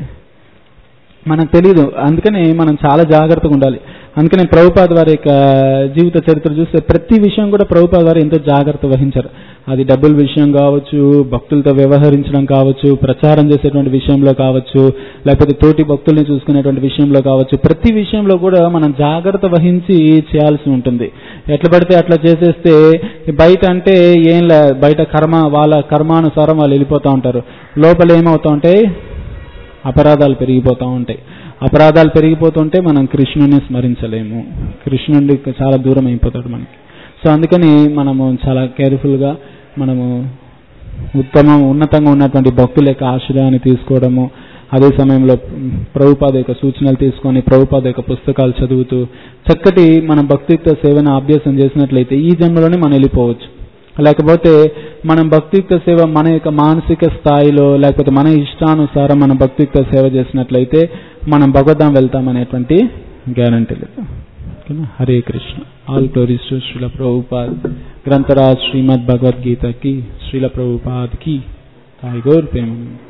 మనకు తెలియదు అందుకని మనం చాలా జాగ్రత్తగా ఉండాలి అందుకని ప్రభుపాద వారి యొక్క జీవిత చరిత్ర చూస్తే ప్రతి విషయం కూడా ప్రభుపాద వారు ఎంతో జాగ్రత్త వహించారు అది డబ్బుల విషయం కావచ్చు భక్తులతో వ్యవహరించడం కావచ్చు ప్రచారం చేసేటువంటి విషయంలో కావచ్చు లేకపోతే తోటి భక్తుల్ని చూసుకునేటువంటి విషయంలో కావచ్చు ప్రతి విషయంలో కూడా మనం జాగ్రత్త వహించి చేయాల్సి ఉంటుంది ఎట్లా పడితే అట్లా చేసేస్తే బయట అంటే ఏం లే బయట కర్మ వాళ్ళ కర్మానుసారం వాళ్ళు వెళ్ళిపోతూ ఉంటారు లోపల ఏమవుతా ఉంటాయి అపరాధాలు పెరిగిపోతూ ఉంటాయి అపరాధాలు పెరిగిపోతుంటే మనం కృష్ణుని స్మరించలేము కృష్ణుడికి చాలా దూరం అయిపోతాడు మనకి సో అందుకని మనము చాలా కేర్ఫుల్గా మనము ఉత్తమం ఉన్నతంగా ఉన్నటువంటి భక్తుల యొక్క ఆశ్రయాన్ని తీసుకోవడము అదే సమయంలో ప్రభుపాద యొక్క సూచనలు తీసుకొని ప్రభుపాద యొక్క పుస్తకాలు చదువుతూ చక్కటి మన భక్తియుక్త సేవను అభ్యాసం చేసినట్లయితే ఈ జన్మలోనే మనం వెళ్ళిపోవచ్చు లేకపోతే మనం భక్తియుక్త సేవ మన యొక్క మానసిక స్థాయిలో లేకపోతే మన ఇష్టానుసారం మనం భక్తియుక్త సేవ చేసినట్లయితే మనం భగవద్ధాం వెళ్తామనేటువంటి గ్యారంటీ లేదు ఓకేనా? Hare Krishna all glories to Srila Prabhupad గ్రంథరాజ్ శ్రీమద్ భగవద్గీత కి శ్రీల ప్రభుపాద్ కి తాయి గౌర్ ప్రేమ